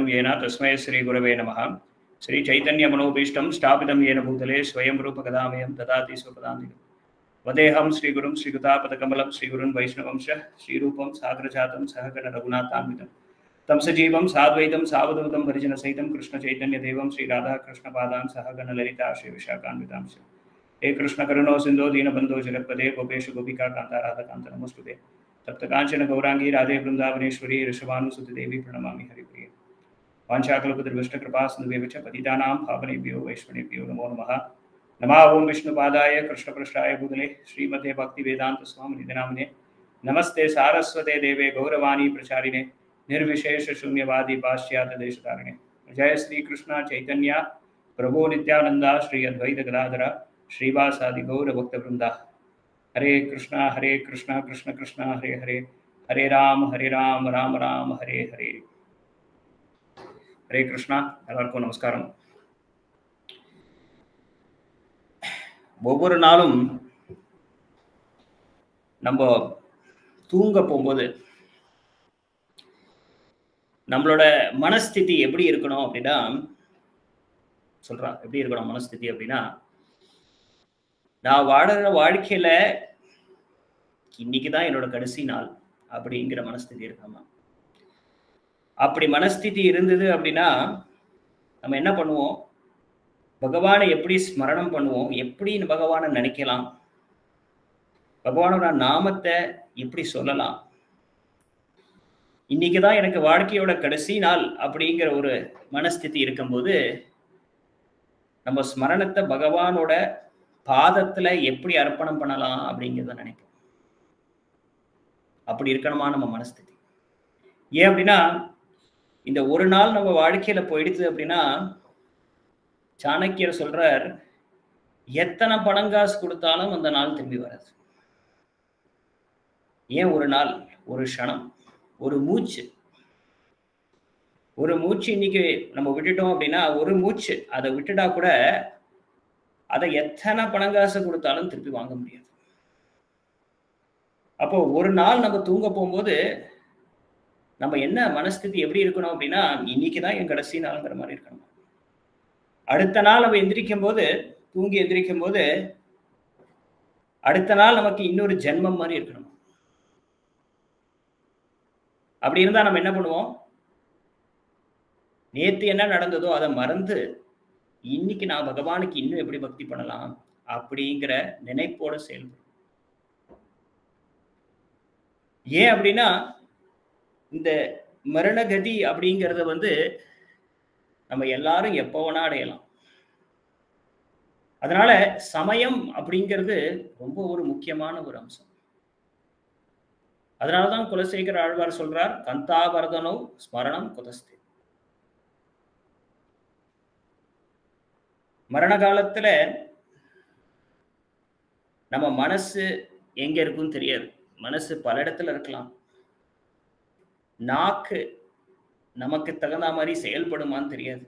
येन तस्मै श्रीगुरवे नमः श्रीचैतन्यमनोभीष्टं स्थापितं येन भूतले स्वयं रूपकदामयं ददाति स्वपदान्तिकं वदेहं श्रीगुरुं श्रीयुतापदकमलं श्रीगुरुन् वैष्णवं च श्रीरूपं साग्रजातं सहगण रघुनाथान्वितं तं सजीवं साद्वैतं सावधूतं परिजनसहितं कृष्णचैतन्यदेवं श्रीराधाकृष्णपादान् सहगणललिता श्रीविशाखान्वितां च हे कृष्णकरुणो सिन्धो दीनबन्धो जगत्पदे गोपेश गोपिका कान्ता राधाकान्त नमस्तुते तप्तकाञ्चन गौराङ्गी राधे वृन्दावनेश्वरी ऋषभानुसुतदेवी प्रणमामि हरिप्रिये वाञ्छाकल्पतरुष्टकृपा सिन्धुवेव च पतितानां पावनेभ्यो वैष्णवेभ्यो नमो नमः नमः ओं विष्णुपादाय कृष्णपृष्ठाय भूतले श्रीमते भक्तिवेदान्तस्वामिनिधि नामिने नमस्ते सारस्वते देवे गौरवाणी प्रचारिणे निर्विशेषशून्यवादी पाश्चात्यदेशतारिणे जय श्रीकृष्ण चैतन्य प्रभो नित्यानन्दा श्री अद्वैत गदाधर श्रीवासादि गौरभक्तवृन्दा हरे कृष्णा हरे कृष्णा कृष्ण कृष्णा हरे हरे हरे राम हरे राम राम राम हरे हरे ஹரே கிருஷ்ணா எல்லாருக்கும் நமஸ்காரம் ஒவ்வொரு நாளும் நம்ம தூங்க போகும்போது நம்மளோட மனஸ்திதி எப்படி இருக்கணும் அப்படின்னா சொல்றான் எப்படி இருக்கணும் மனஸ்திதி அப்படின்னா நான் வாடுற வாழ்க்கையில இன்னைக்கு தான் என்னோட கடைசி நாள் அப்படிங்கிற மனஸ்திதி இருக்கணுமா அப்படி மனஸ்திதி இருந்தது அப்படின்னா நம்ம என்ன பண்ணுவோம் பகவானை எப்படி ஸ்மரணம் பண்ணுவோம் எப்படி பகவானை நினைக்கலாம் பகவானோட நாமத்தை எப்படி சொல்லலாம் இன்னைக்கு தான் எனக்கு வாழ்க்கையோட கடைசி நாள் அப்படிங்கிற ஒரு மனஸ்திதி இருக்கும்போது நம்ம ஸ்மரணத்தை பகவானோட பாதத்துல எப்படி அர்ப்பணம் பண்ணலாம் அப்படிங்கிறத நினைப்போம் அப்படி இருக்கணுமா நம்ம மனஸ்திதி ஏன் அப்படின்னா இந்த ஒரு நாள் நம்ம வாழ்க்கையில போயிடுச்சு அப்படின்னா சாணக்கியர் சொல்றார் எத்தனை பணங்காசு கொடுத்தாலும் அந்த நாள் திரும்பி வராது ஏன் ஒரு நாள் ஒரு க்ஷணம் ஒரு மூச்சு ஒரு மூச்சு இன்னைக்கு நம்ம விட்டுட்டோம் அப்படின்னா ஒரு மூச்சு அதை விட்டுட்டா கூட அதை எத்தனை பணங்காசு கொடுத்தாலும் திருப்பி வாங்க முடியாது அப்போ ஒரு நாள் நம்ம தூங்க போகும்போது நம்ம என்ன மனஸ்திதி எப்படி இருக்கணும் அப்படின்னா இன்னைக்கு தான் என் கடைசி நாளுங்கிற மாதிரி இருக்கணும் அடுத்த நாள் நம்ம எந்திரிக்கும் போது தூங்கி எந்திரிக்கும் போது அடுத்த நாள் நமக்கு இன்னொரு ஜென்மம் மாதிரி இருக்கணும் அப்படி இருந்தா நம்ம என்ன பண்ணுவோம் நேத்து என்ன நடந்ததோ அதை மறந்து இன்னைக்கு நான் பகவானுக்கு இன்னும் எப்படி பக்தி பண்ணலாம் அப்படிங்கிற நினைப்போட செயல்படும் ஏன் அப்படின்னா இந்த மரணகதி அப்படிங்கிறத வந்து நம்ம எல்லாரும் எப்போ வேணா அடையலாம் அதனால சமயம் அப்படிங்கிறது ரொம்ப ஒரு முக்கியமான ஒரு அம்சம் அதனாலதான் குலசேகர ஆழ்வார் சொல்றார் கந்தாவர்தனோ ஸ்மரணம் குதஸ்தி மரண காலத்துல நம்ம மனசு எங்க இருக்குன்னு தெரியாது மனசு பல இடத்துல இருக்கலாம் நாக்கு நமக்கு தகுந்த மாதிரி செயல்படுமான்னு தெரியாது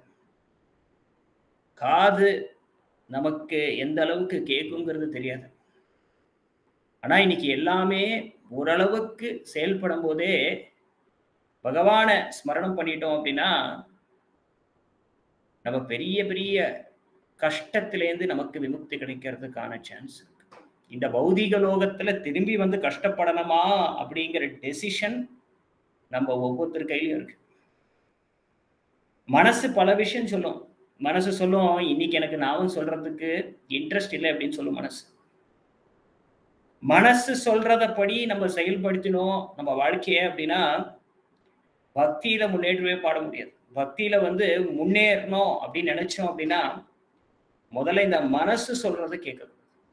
காது நமக்கு எந்த அளவுக்கு கேட்குங்கிறது தெரியாது ஆனா இன்னைக்கு எல்லாமே ஓரளவுக்கு செயல்படும் போதே பகவானை ஸ்மரணம் பண்ணிட்டோம் அப்படின்னா நம்ம பெரிய பெரிய கஷ்டத்திலேருந்து நமக்கு விமுக்தி கிடைக்கிறதுக்கான சான்ஸ் இருக்கு இந்த பௌதிக லோகத்துல திரும்பி வந்து கஷ்டப்படணுமா அப்படிங்கிற டெசிஷன் நம்ம ஒவ்வொருத்தர் கையிலையும் இருக்கு மனசு பல விஷயம் சொல்லும் மனசு சொல்லும் இன்னைக்கு எனக்கு நாவும் சொல்றதுக்கு இன்ட்ரெஸ்ட் இல்லை அப்படின்னு சொல்லும் மனசு மனசு சொல்றதப்படி நம்ம செயல்படுத்தினோம் நம்ம வாழ்க்கைய அப்படின்னா பக்தியில முன்னேற்றவே பாட முடியாது பக்தியில வந்து முன்னேறணும் அப்படின்னு நினைச்சோம் அப்படின்னா முதல்ல இந்த மனசு சொல்றதை கேட்கணும்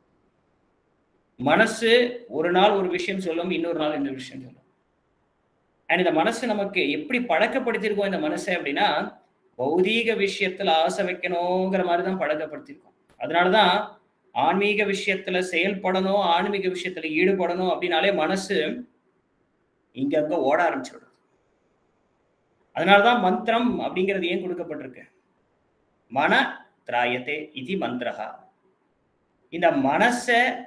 மனசு ஒரு நாள் ஒரு விஷயம் சொல்லும் இன்னொரு நாள் இன்னொரு விஷயம் சொல்லும் அண்ட் இந்த மனசு நமக்கு எப்படி பழக்கப்படுத்தியிருக்கோம் இந்த மனசை அப்படின்னா பௌதீக விஷயத்துல ஆசை வைக்கணுங்கிற மாதிரி தான் பழக்கப்படுத்தியிருக்கோம் அதனாலதான் ஆன்மீக விஷயத்துல செயல்படணும் ஆன்மீக விஷயத்துல ஈடுபடணும் அப்படின்னாலே மனசு இங்க அங்க ஓட ஆரம்பிச்சுடுறது அதனாலதான் மந்திரம் அப்படிங்கிறது ஏன் கொடுக்கப்பட்டிருக்கு மன திராயத்தே இது மந்திரகா இந்த மனச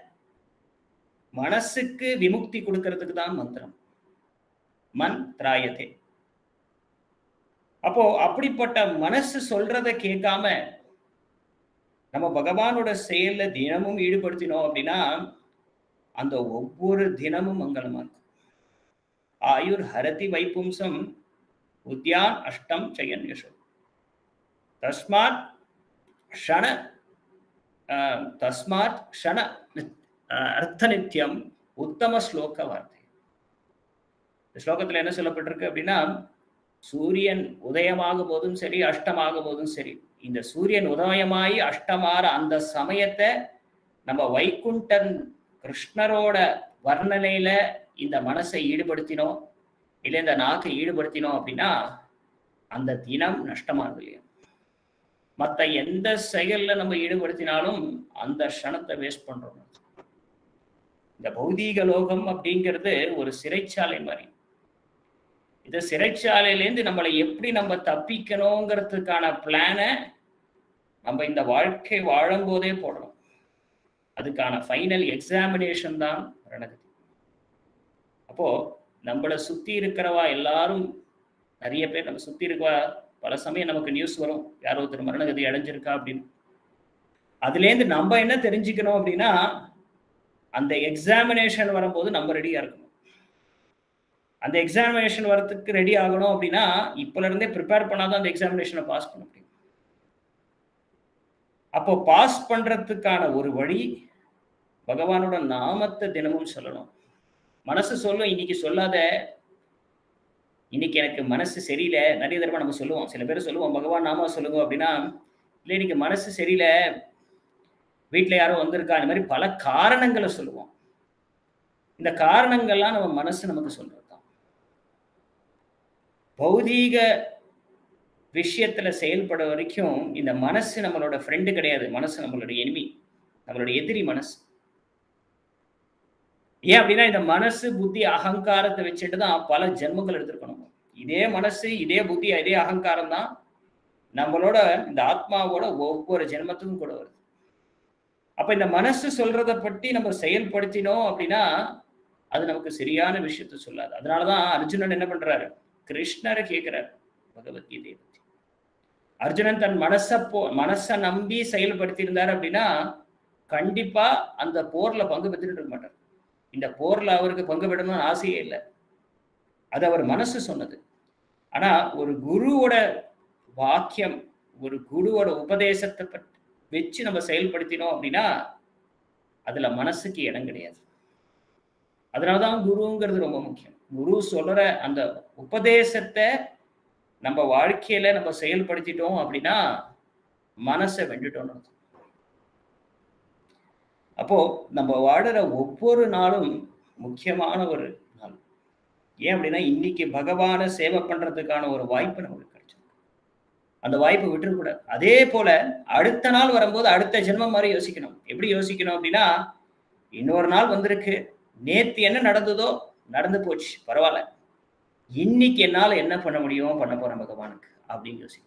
மனசுக்கு விமுக்தி கொடுக்கறதுக்கு தான் மந்திரம் மன் திராயத்தே அப்போ அப்படிப்பட்ட மனசு சொல்றத கேட்காம நம்ம பகவானோட செயல்ல தினமும் ஈடுபடுத்தினோம் அப்படின்னா அந்த ஒவ்வொரு தினமும் மங்களமா இருக்கும் ஆயுர் ஹரதி வைப்பும்சம் உத்யான் அஷ்டம் செய்யன் யசோ தஸ்மாத் க்ஷண தஸ்மாத் க்ஷண அர்த்த நித்தியம் உத்தம ஸ்லோக வார்த்தை இந்த ஸ்லோகத்துல என்ன சொல்லப்பட்டிருக்கு அப்படின்னா சூரியன் உதயமாகும் போதும் சரி அஷ்டமாகும் போதும் சரி இந்த சூரியன் உதயமாயி அஷ்டமாற அந்த சமயத்தை நம்ம வைகுண்டன் கிருஷ்ணரோட வர்ணனையில இந்த மனசை ஈடுபடுத்தினோம் இல்லை இந்த நாக்கை ஈடுபடுத்தினோம் அப்படின்னா அந்த தினம் நஷ்டமாகுது இல்லையா மற்ற எந்த செயல்ல நம்ம ஈடுபடுத்தினாலும் அந்த க்ஷணத்தை வேஸ்ட் பண்றோம் இந்த பௌதீக லோகம் அப்படிங்கிறது ஒரு சிறைச்சாலை மாதிரி இந்த சிறைச்சாலையிலேருந்து நம்மளை எப்படி நம்ம தப்பிக்கணுங்கிறதுக்கான பிளானை நம்ம இந்த வாழ்க்கை வாழும்போதே போடணும் அதுக்கான ஃபைனல் எக்ஸாமினேஷன் தான் நடக்குது அப்போ நம்மளை சுத்தி இருக்கிறவா எல்லாரும் நிறைய பேர் நம்ம சுத்தி இருக்கவா பல சமயம் நமக்கு நியூஸ் வரும் யாரோ ஒருத்தர் மரணகதி அடைஞ்சிருக்கா அப்படின்னு அதுலேருந்து நம்ம என்ன தெரிஞ்சுக்கணும் அப்படின்னா அந்த எக்ஸாமினேஷன் வரும்போது நம்ம ரெடியா இருக்கணும் அந்த எக்ஸாமினேஷன் வரதுக்கு ரெடி ஆகணும் அப்படின்னா இப்பல இருந்தே ப்ரிப்பேர் பண்ணாதான் அந்த எக்ஸாமினேஷனை பாஸ் பண்ண முடியும் அப்போ பாஸ் பண்றதுக்கான ஒரு வழி பகவானோட நாமத்தை தினமும் சொல்லணும் மனசு சொல்லும் இன்னைக்கு சொல்லாத இன்னைக்கு எனக்கு மனசு சரியில்லை நிறைய தடவை நம்ம சொல்லுவோம் சில பேர் சொல்லுவோம் பகவான் நாம சொல்லுங்க அப்படின்னா இல்லை இன்னைக்கு மனசு சரியில்லை வீட்டில் யாரோ வந்திருக்கா இந்த மாதிரி பல காரணங்களை சொல்லுவோம் இந்த காரணங்கள்லாம் நம்ம மனசு நமக்கு சொல்றது தான் பௌதீக விஷயத்துல செயல்பட வரைக்கும் இந்த மனசு நம்மளோட ஃப்ரெண்டு கிடையாது மனசு நம்மளோட எனிமி நம்மளோட எதிரி மனசு ஏன் அப்படின்னா இந்த மனசு புத்தி அகங்காரத்தை வச்சுட்டு தான் பல ஜென்மங்கள் எடுத்திருக்கணும் இதே மனசு இதே புத்தி இதே அகங்காரம் தான் நம்மளோட இந்த ஆத்மாவோட ஒவ்வொரு ஜென்மத்துக்கும் கூட வருது அப்ப இந்த மனசு சொல்றத பற்றி நம்ம செயல்படுத்தினோம் அப்படின்னா அது நமக்கு சரியான விஷயத்த சொல்லாது அதனாலதான் அர்ஜுனன் என்ன பண்றாரு கிருஷ்ணரை கேட்கிறார் பகவத்கீதையை பத்தி அர்ஜுனன் தன் மனச போ மனசை நம்பி செயல்படுத்தி இருந்தார் அப்படின்னா கண்டிப்பா அந்த போர்ல பங்கு பெற்றுட்டு இருக்க மாட்டார் இந்த போர்ல அவருக்கு பங்கு பெறணும்னு ஆசையே இல்லை அது அவர் மனசு சொன்னது ஆனா ஒரு குருவோட வாக்கியம் ஒரு குருவோட உபதேசத்தை பற்றி வச்சு நம்ம செயல்படுத்தினோம் அப்படின்னா அதுல மனசுக்கு இடம் கிடையாது அதனாலதான் குருங்கிறது ரொம்ப முக்கியம் குரு சொல்ற அந்த உபதேசத்தை நம்ம வாழ்க்கையில நம்ம செயல்படுத்திட்டோம் அப்படின்னா மனசை வெண்டுட்டோம் அப்போ நம்ம வாடுற ஒவ்வொரு நாளும் முக்கியமான ஒரு நாள் ஏன் அப்படின்னா இன்னைக்கு பகவானை சேவை பண்றதுக்கான ஒரு வாய்ப்பு நமக்கு கிடைச்சிருக்கு அந்த வாய்ப்பை விட்டுறக்கூடாது அதே போல அடுத்த நாள் வரும்போது அடுத்த ஜென்மம் மாதிரி யோசிக்கணும் எப்படி யோசிக்கணும் அப்படின்னா இன்னொரு நாள் வந்திருக்கு நேத்து என்ன நடந்ததோ நடந்து போச்சு பரவாயில்ல இன்னைக்கு என்னால என்ன பண்ண முடியும் பண்ண போறேன் பகவானுக்கு அப்படின்னு யோசிக்கணும்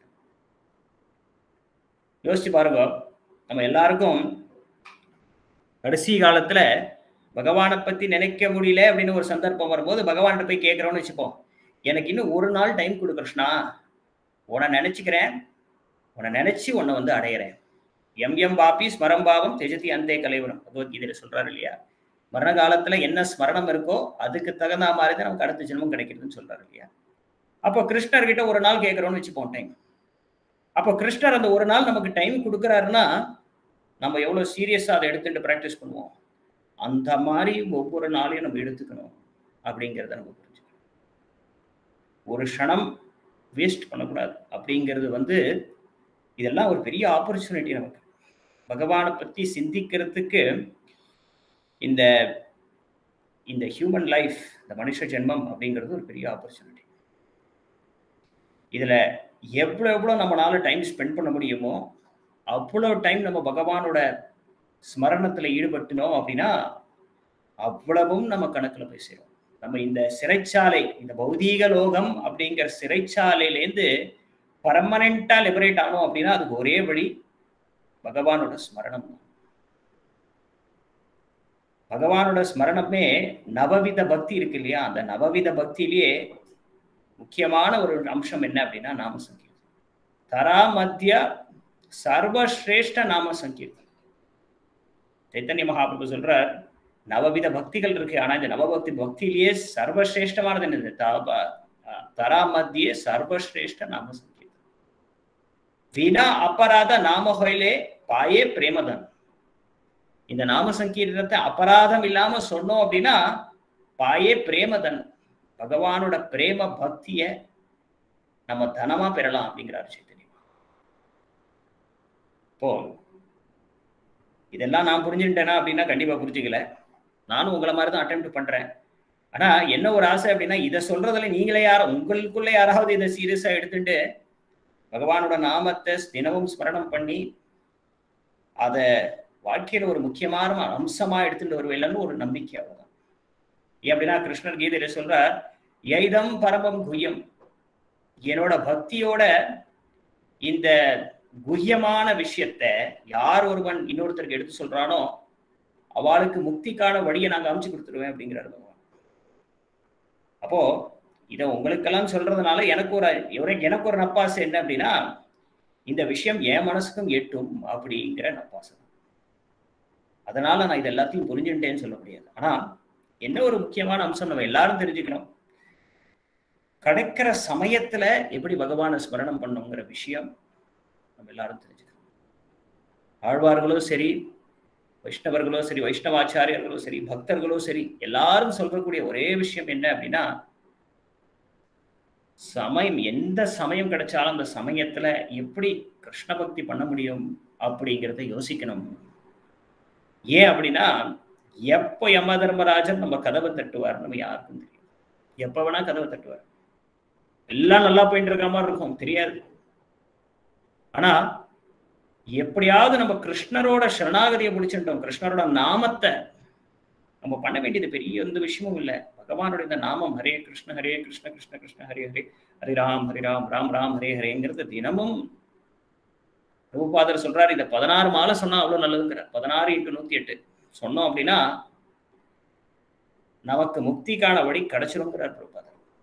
யோசிச்சு பாருங்க நம்ம எல்லாருக்கும் கடைசி காலத்துல பகவானை பத்தி நினைக்க முடியல அப்படின்னு ஒரு சந்தர்ப்பம் வரும்போது பகவான்கிட்ட போய் கேட்கிறோம்னு வச்சுப்போம் எனக்கு இன்னும் ஒரு நாள் டைம் கொடு கிருஷ்ணா உன்னை நினைச்சுக்கிறேன் உன்னை நினைச்சு உன்னை வந்து அடையிறேன் எம் எம் பாப்பி ஸ்மரம் பாவம் தெஜதி அந்தே கலைவரம் பகவத்கீதையில சொல்றாரு இல்லையா மரண காலத்துல என்ன ஸ்மரணம் இருக்கோ அதுக்கு தகுந்த மாதிரி தான் நமக்கு அடுத்த ஜென்மம் கிடைக்கிறதுன்னு சொல்றாரு இல்லையா அப்போ கிருஷ்ணர்கிட்ட ஒரு நாள் கேட்கிறோம்னு வச்சுப்போம் டைம் அப்போ கிருஷ்ணர் அந்த ஒரு நாள் நமக்கு டைம் கொடுக்குறாருன்னா நம்ம எவ்வளோ சீரியஸாக அதை எடுத்துட்டு ப்ராக்டிஸ் பண்ணுவோம் அந்த மாதிரி ஒவ்வொரு நாளையும் நம்ம எடுத்துக்கணும் அப்படிங்கிறத நம்ம புரிஞ்சுக்கணும் ஒரு க்ஷணம் வேஸ்ட் பண்ணக்கூடாது அப்படிங்கிறது வந்து இதெல்லாம் ஒரு பெரிய ஆப்பர்ச்சுனிட்டி நமக்கு பகவானை பற்றி சிந்திக்கிறதுக்கு இந்த இந்த ஹியூமன் லைஃப் இந்த மனுஷ ஜென்மம் அப்படிங்கிறது ஒரு பெரிய ஆப்பர்ச்சுனிட்டி இதில் எவ்வளோ எவ்வளோ நம்மளால டைம் ஸ்பெண்ட் பண்ண முடியுமோ அவ்வளோ டைம் நம்ம பகவானோட ஸ்மரணத்தில் ஈடுபட்டினோம் அப்படின்னா அவ்வளவும் நம்ம கணக்கில் போய் சேரும் நம்ம இந்த சிறைச்சாலை இந்த பௌதீக லோகம் அப்படிங்கிற சிறைச்சாலையிலேருந்து பர்மனண்டா லிபரேட் ஆனோம் அப்படின்னா அதுக்கு ஒரே வழி பகவானோட ஸ்மரணம் தான் பகவானோட ஸ்மரணமே நவவித பக்தி இருக்கு இல்லையா அந்த நவவித பக்தியிலேயே முக்கியமான ஒரு அம்சம் என்ன அப்படின்னா நாம சங்கீர்த்தம் தரா மத்திய சர்வஸ்ரேஷ்ட நாம சங்கீர்த்தம் சைத்தன்ய மகாபிரபு சொல்றார் நவவித பக்திகள் இருக்கு ஆனா இந்த நவபக்தி பக்தியிலேயே சர்வசிரேஷ்டமானது என்னது தரா மத்திய சர்வஸ்ரேஷ்ட நாம சங்கீர்த்தம் வினா அபராத நாம ஹொயிலே பாயே பிரேமதன் இந்த நாம சங்கீர்த்தனத்தை அபராதம் இல்லாம சொன்னோம் அப்படின்னா பாயே பிரேமதன் பகவானோட பிரேம பக்திய நம்ம தனமா பெறலாம் அப்படிங்கிறாரு சைத்தன்யம் இப்போ இதெல்லாம் நான் புரிஞ்சுட்டேனா அப்படின்னா கண்டிப்பா புரிஞ்சுக்கல நானும் உங்களை மாதிரி தான் அட்டம் பண்றேன் ஆனா என்ன ஒரு ஆசை அப்படின்னா இதை சொல்றதுல நீங்களே யாரும் உங்களுக்குள்ள யாராவது இதை சீரியஸா எடுத்துட்டு பகவானோட நாமத்தை தினமும் ஸ்மரணம் பண்ணி அதை வாழ்க்கையில ஒரு முக்கியமான அம்சமா எடுத்துட்டு வருவேலன்னு ஒரு நம்பிக்கை அவ்வளவுதான் ஏன் அப்படின்னா கிருஷ்ணர் கீதையில சொல்றார் எய்தம் பரமம் குய்யம் என்னோட பக்தியோட இந்த குஹ்யமான விஷயத்த யார் ஒருவன் இன்னொருத்தருக்கு எடுத்து சொல்றானோ அவளுக்கு முக்திக்கான வழியை நாங்க அமைச்சு கொடுத்துருவேன் அப்படிங்கிறாரு பகவான் அப்போ இதை உங்களுக்கெல்லாம் சொல்றதுனால எனக்கு ஒரு எனக்கு ஒரு நப்பாசை என்ன அப்படின்னா இந்த விஷயம் என் மனசுக்கும் எட்டும் அப்படிங்கிற நப்பாசை அதனால நான் இது எல்லாத்தையும் புரிஞ்சுட்டேன்னு சொல்ல முடியாது ஆனா என்ன ஒரு முக்கியமான அம்சம் நம்ம எல்லாரும் தெரிஞ்சுக்கணும் கிடைக்கிற சமயத்துல எப்படி பகவானை ஸ்மரணம் பண்ணுங்கிற விஷயம் நம்ம எல்லாரும் தெரிஞ்சுக்கணும் ஆழ்வார்களோ சரி வைஷ்ணவர்களோ சரி வைஷ்ணவாச்சாரியர்களோ சரி பக்தர்களோ சரி எல்லாரும் சொல்றக்கூடிய ஒரே விஷயம் என்ன அப்படின்னா சமயம் எந்த சமயம் கிடைச்சாலும் அந்த சமயத்துல எப்படி கிருஷ்ண பக்தி பண்ண முடியும் அப்படிங்கிறத யோசிக்கணும் ஏன் அப்படின்னா எப்போ யம தர்மராஜன் நம்ம கதவை தட்டுவார் நம்ம யாருக்கும் தெரியும் எப்ப வேணா கதவை தட்டுவார் எல்லாம் நல்லா போயிட்டு இருக்க மாதிரி இருக்கும் தெரியாது ஆனா எப்படியாவது நம்ம கிருஷ்ணரோட சரணாகதியை முடிச்சுட்டோம் கிருஷ்ணரோட நாமத்தை நம்ம பண்ண வேண்டியது பெரிய எந்த விஷயமும் இல்லை பகவானோட இந்த நாமம் ஹரே கிருஷ்ண ஹரே கிருஷ்ண கிருஷ்ண கிருஷ்ண ஹரே ஹரே ஹரி ராம் ஹரி ராம் ராம் ராம் ஹரே ஹரேங்கிறது தினமும் ரூபாதர் சொல்றாரு இந்த பதினாறு மாலை சொன்னா அவ்வளவு நல்லதுங்கிற பதினாறு இன்ட்டு நூத்தி எட்டு சொன்னோம் அப்படின்னா நமக்கு முக்திக்கான வழி கிடைச்சிருங்கிறார் ரூபாதர்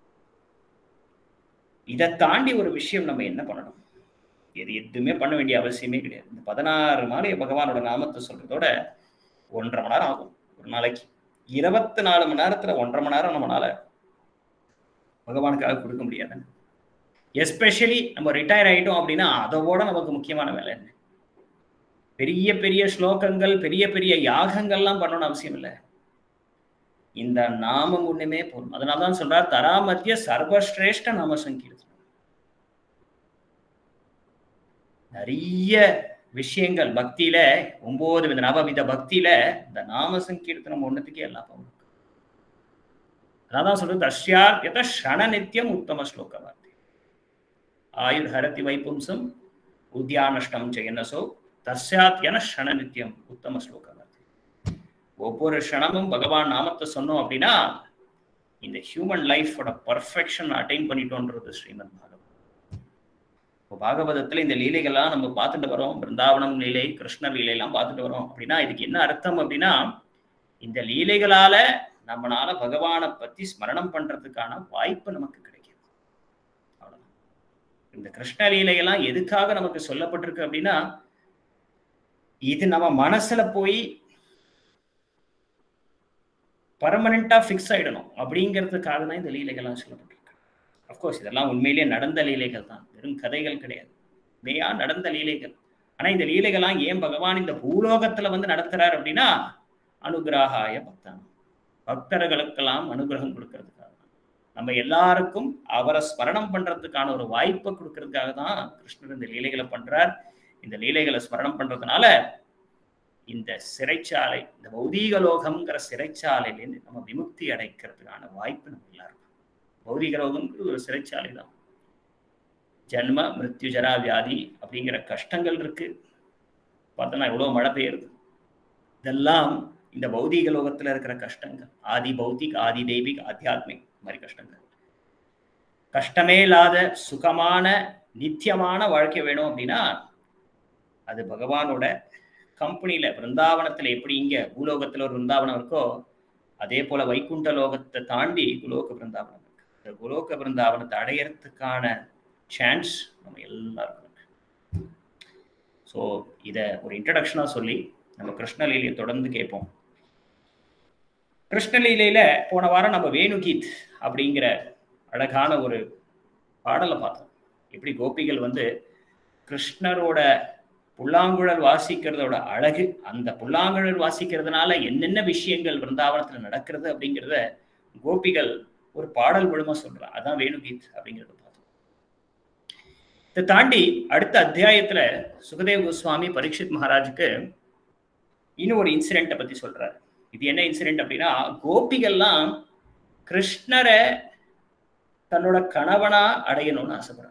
இதை தாண்டி ஒரு விஷயம் நம்ம என்ன பண்ணணும் இது எதுவுமே பண்ண வேண்டிய அவசியமே கிடையாது இந்த பதினாறு மாலையை பகவானோட நாமத்தை சொல்றதோட ஒன்றரை மணி நேரம் ஆகும் ஒரு நாளைக்கு இருபத்தி நாலு மணி நேரத்துல ஒன்றரை மணி நேரம் நம்மளால பகவானுக்காக கொடுக்க முடியாது எஸ்பெஷலி நம்ம ரிட்டையர் ஆயிட்டோம் அப்படின்னா அதோட நமக்கு முக்கியமான வேலை என்ன பெரிய பெரிய ஸ்லோகங்கள் பெரிய பெரிய யாகங்கள்லாம் பண்ணணும்னு அவசியம் இல்லை இந்த நாமம் ஒண்ணுமே போதும் அதனாலதான் சொல்றார் தராமத்திய சர்வஸ்ரேஷ்ட நாம சங்கீர்த்தனம் நிறைய விஷயங்கள் பக்தியில ஒன்பது வித நவவித பக்தியில இந்த நாம சங்கீர்த்தனம் ஒண்ணுத்துக்கே எல்லா பவனும் அதான் சொல்றது தஸ்யார் எத ஷண நித்தியம் உத்தம ஸ்லோக வார்த்தை ஆயுர் ஹரதி வைப்பும்சம் உத்தியானஷ்டம் செய்யனசோ தஸ்யாத் என ஷண நித்தியம் உத்தம ஸ்லோக வார்த்தை ஒவ்வொரு க்ஷணமும் பகவான் நாமத்தை சொன்னோம் அப்படின்னா இந்த ஹியூமன் லைஃபோட பர்ஃபெக்ஷன் அட்டைன் பண்ணிட்டோன்றது ஸ்ரீமத் பாகவத் இப்போ பாகவதத்துல இந்த லீலைகள்லாம் நம்ம பார்த்துட்டு வரோம் பிருந்தாவனம் லீலை கிருஷ்ணர் லீலையெல்லாம் பார்த்துட்டு வரோம் அப்படின்னா இதுக்கு என்ன அர்த்தம் அப்படின்னா இந்த லீலைகளால நம்மளால பகவானை பத்தி ஸ்மரணம் பண்றதுக்கான வாய்ப்பு நமக்கு கிடைக்கும் அவ்வளவுதான் இந்த கிருஷ்ண லீலையெல்லாம் எதுக்காக நமக்கு சொல்லப்பட்டிருக்கு அப்படின்னா இது நம்ம மனசுல போய் பர்மனண்டா ஃபிக்ஸ் ஆயிடணும் அப்படிங்கிறதுக்காக தான் இந்த லீலைகள்லாம் சொல்லப்பட்டிருக்கு அஃப்கோர்ஸ் இதெல்லாம் உண்மையிலேயே நடந்த லீலைகள் தான் வெறும் கதைகள் கிடையாது உண்மையா நடந்த லீலைகள் ஆனா இந்த லீலைகள்லாம் ஏன் பகவான் இந்த பூலோகத்துல வந்து நடத்துறாரு அப்படின்னா அனுகிரகாய பக்தான் பக்தர்களுக்கெல்லாம் அனுகிரகம் கொடுக்கறதுக்காக தான் நம்ம எல்லாருக்கும் அவரை ஸ்மரணம் பண்றதுக்கான ஒரு வாய்ப்பை கொடுக்கறதுக்காக தான் கிருஷ்ணர் இந்த லீலைகளை பண்றார் இந்த லீலைகளை ஸ்மரணம் பண்றதுனால இந்த சிறைச்சாலை இந்த பௌதீக லோகம்ங்கிற சிறைச்சாலையிலேருந்து நம்ம விமுக்தி அடைக்கிறதுக்கான வாய்ப்பு நம்ம எல்லாருக்கும் பௌதிக லோகம்ங்கிறது ஒரு சிறைச்சாலை தான் ஜென்ம மிருத்யு ஜரா வியாதி அப்படிங்கிற கஷ்டங்கள் இருக்கு பார்த்தோன்னா எவ்வளோ மழை பெய்யுறது இதெல்லாம் இந்த பௌதீக லோகத்துல இருக்கிற கஷ்டங்கள் ஆதி பௌத்திக் ஆதி தெய்வீக் ஆத்தியாத்மிக் மாதிரி கஷ்டங்கள் கஷ்டமே இல்லாத சுகமான நித்தியமான வாழ்க்கை வேணும் அப்படின்னா அது பகவானோட கம்பெனியில பிருந்தாவனத்துல எப்படி இங்க பூலோகத்துல ஒரு பிருந்தாவனம் இருக்கோ அதே போல வைகுண்ட லோகத்தை தாண்டி குலோக பிருந்தாவனம் இருக்கு இந்த குலோக பிருந்தாவனத்தை அடையறதுக்கான சான்ஸ் நம்ம எல்லாருக்கும் ஸோ இதை ஒரு இன்ட்ரடக்ஷனாக சொல்லி நம்ம கிருஷ்ணலீலையை தொடர்ந்து கேட்போம் கிருஷ்ணலீலையில போன வாரம் நம்ம வேணுகீத் அப்படிங்கிற அழகான ஒரு பாடலை பார்த்தோம் எப்படி கோபிகள் வந்து கிருஷ்ணரோட புல்லாங்குழல் வாசிக்கிறதோட அழகு அந்த புல்லாங்குழல் வாசிக்கிறதுனால என்னென்ன விஷயங்கள் பிருந்தாவனத்துல நடக்கிறது அப்படிங்கிறத கோபிகள் ஒரு பாடல் மூலமா சொல்றான் அதான் வேணுகீத் அப்படிங்கிறத பார்த்தோம் இதை தாண்டி அடுத்த அத்தியாயத்துல சுகதேவ் கோஸ்வாமி பரீட்சித் மகாராஜுக்கு இன்னும் ஒரு இன்சிடென்ட்டை பத்தி சொல்றாரு இது என்ன இன்சிடென்ட் அப்படின்னா கோபிகள்லாம் கிருஷ்ணரை தன்னோட கணவனா அடையணும்னு ஆசைப்படுறாங்க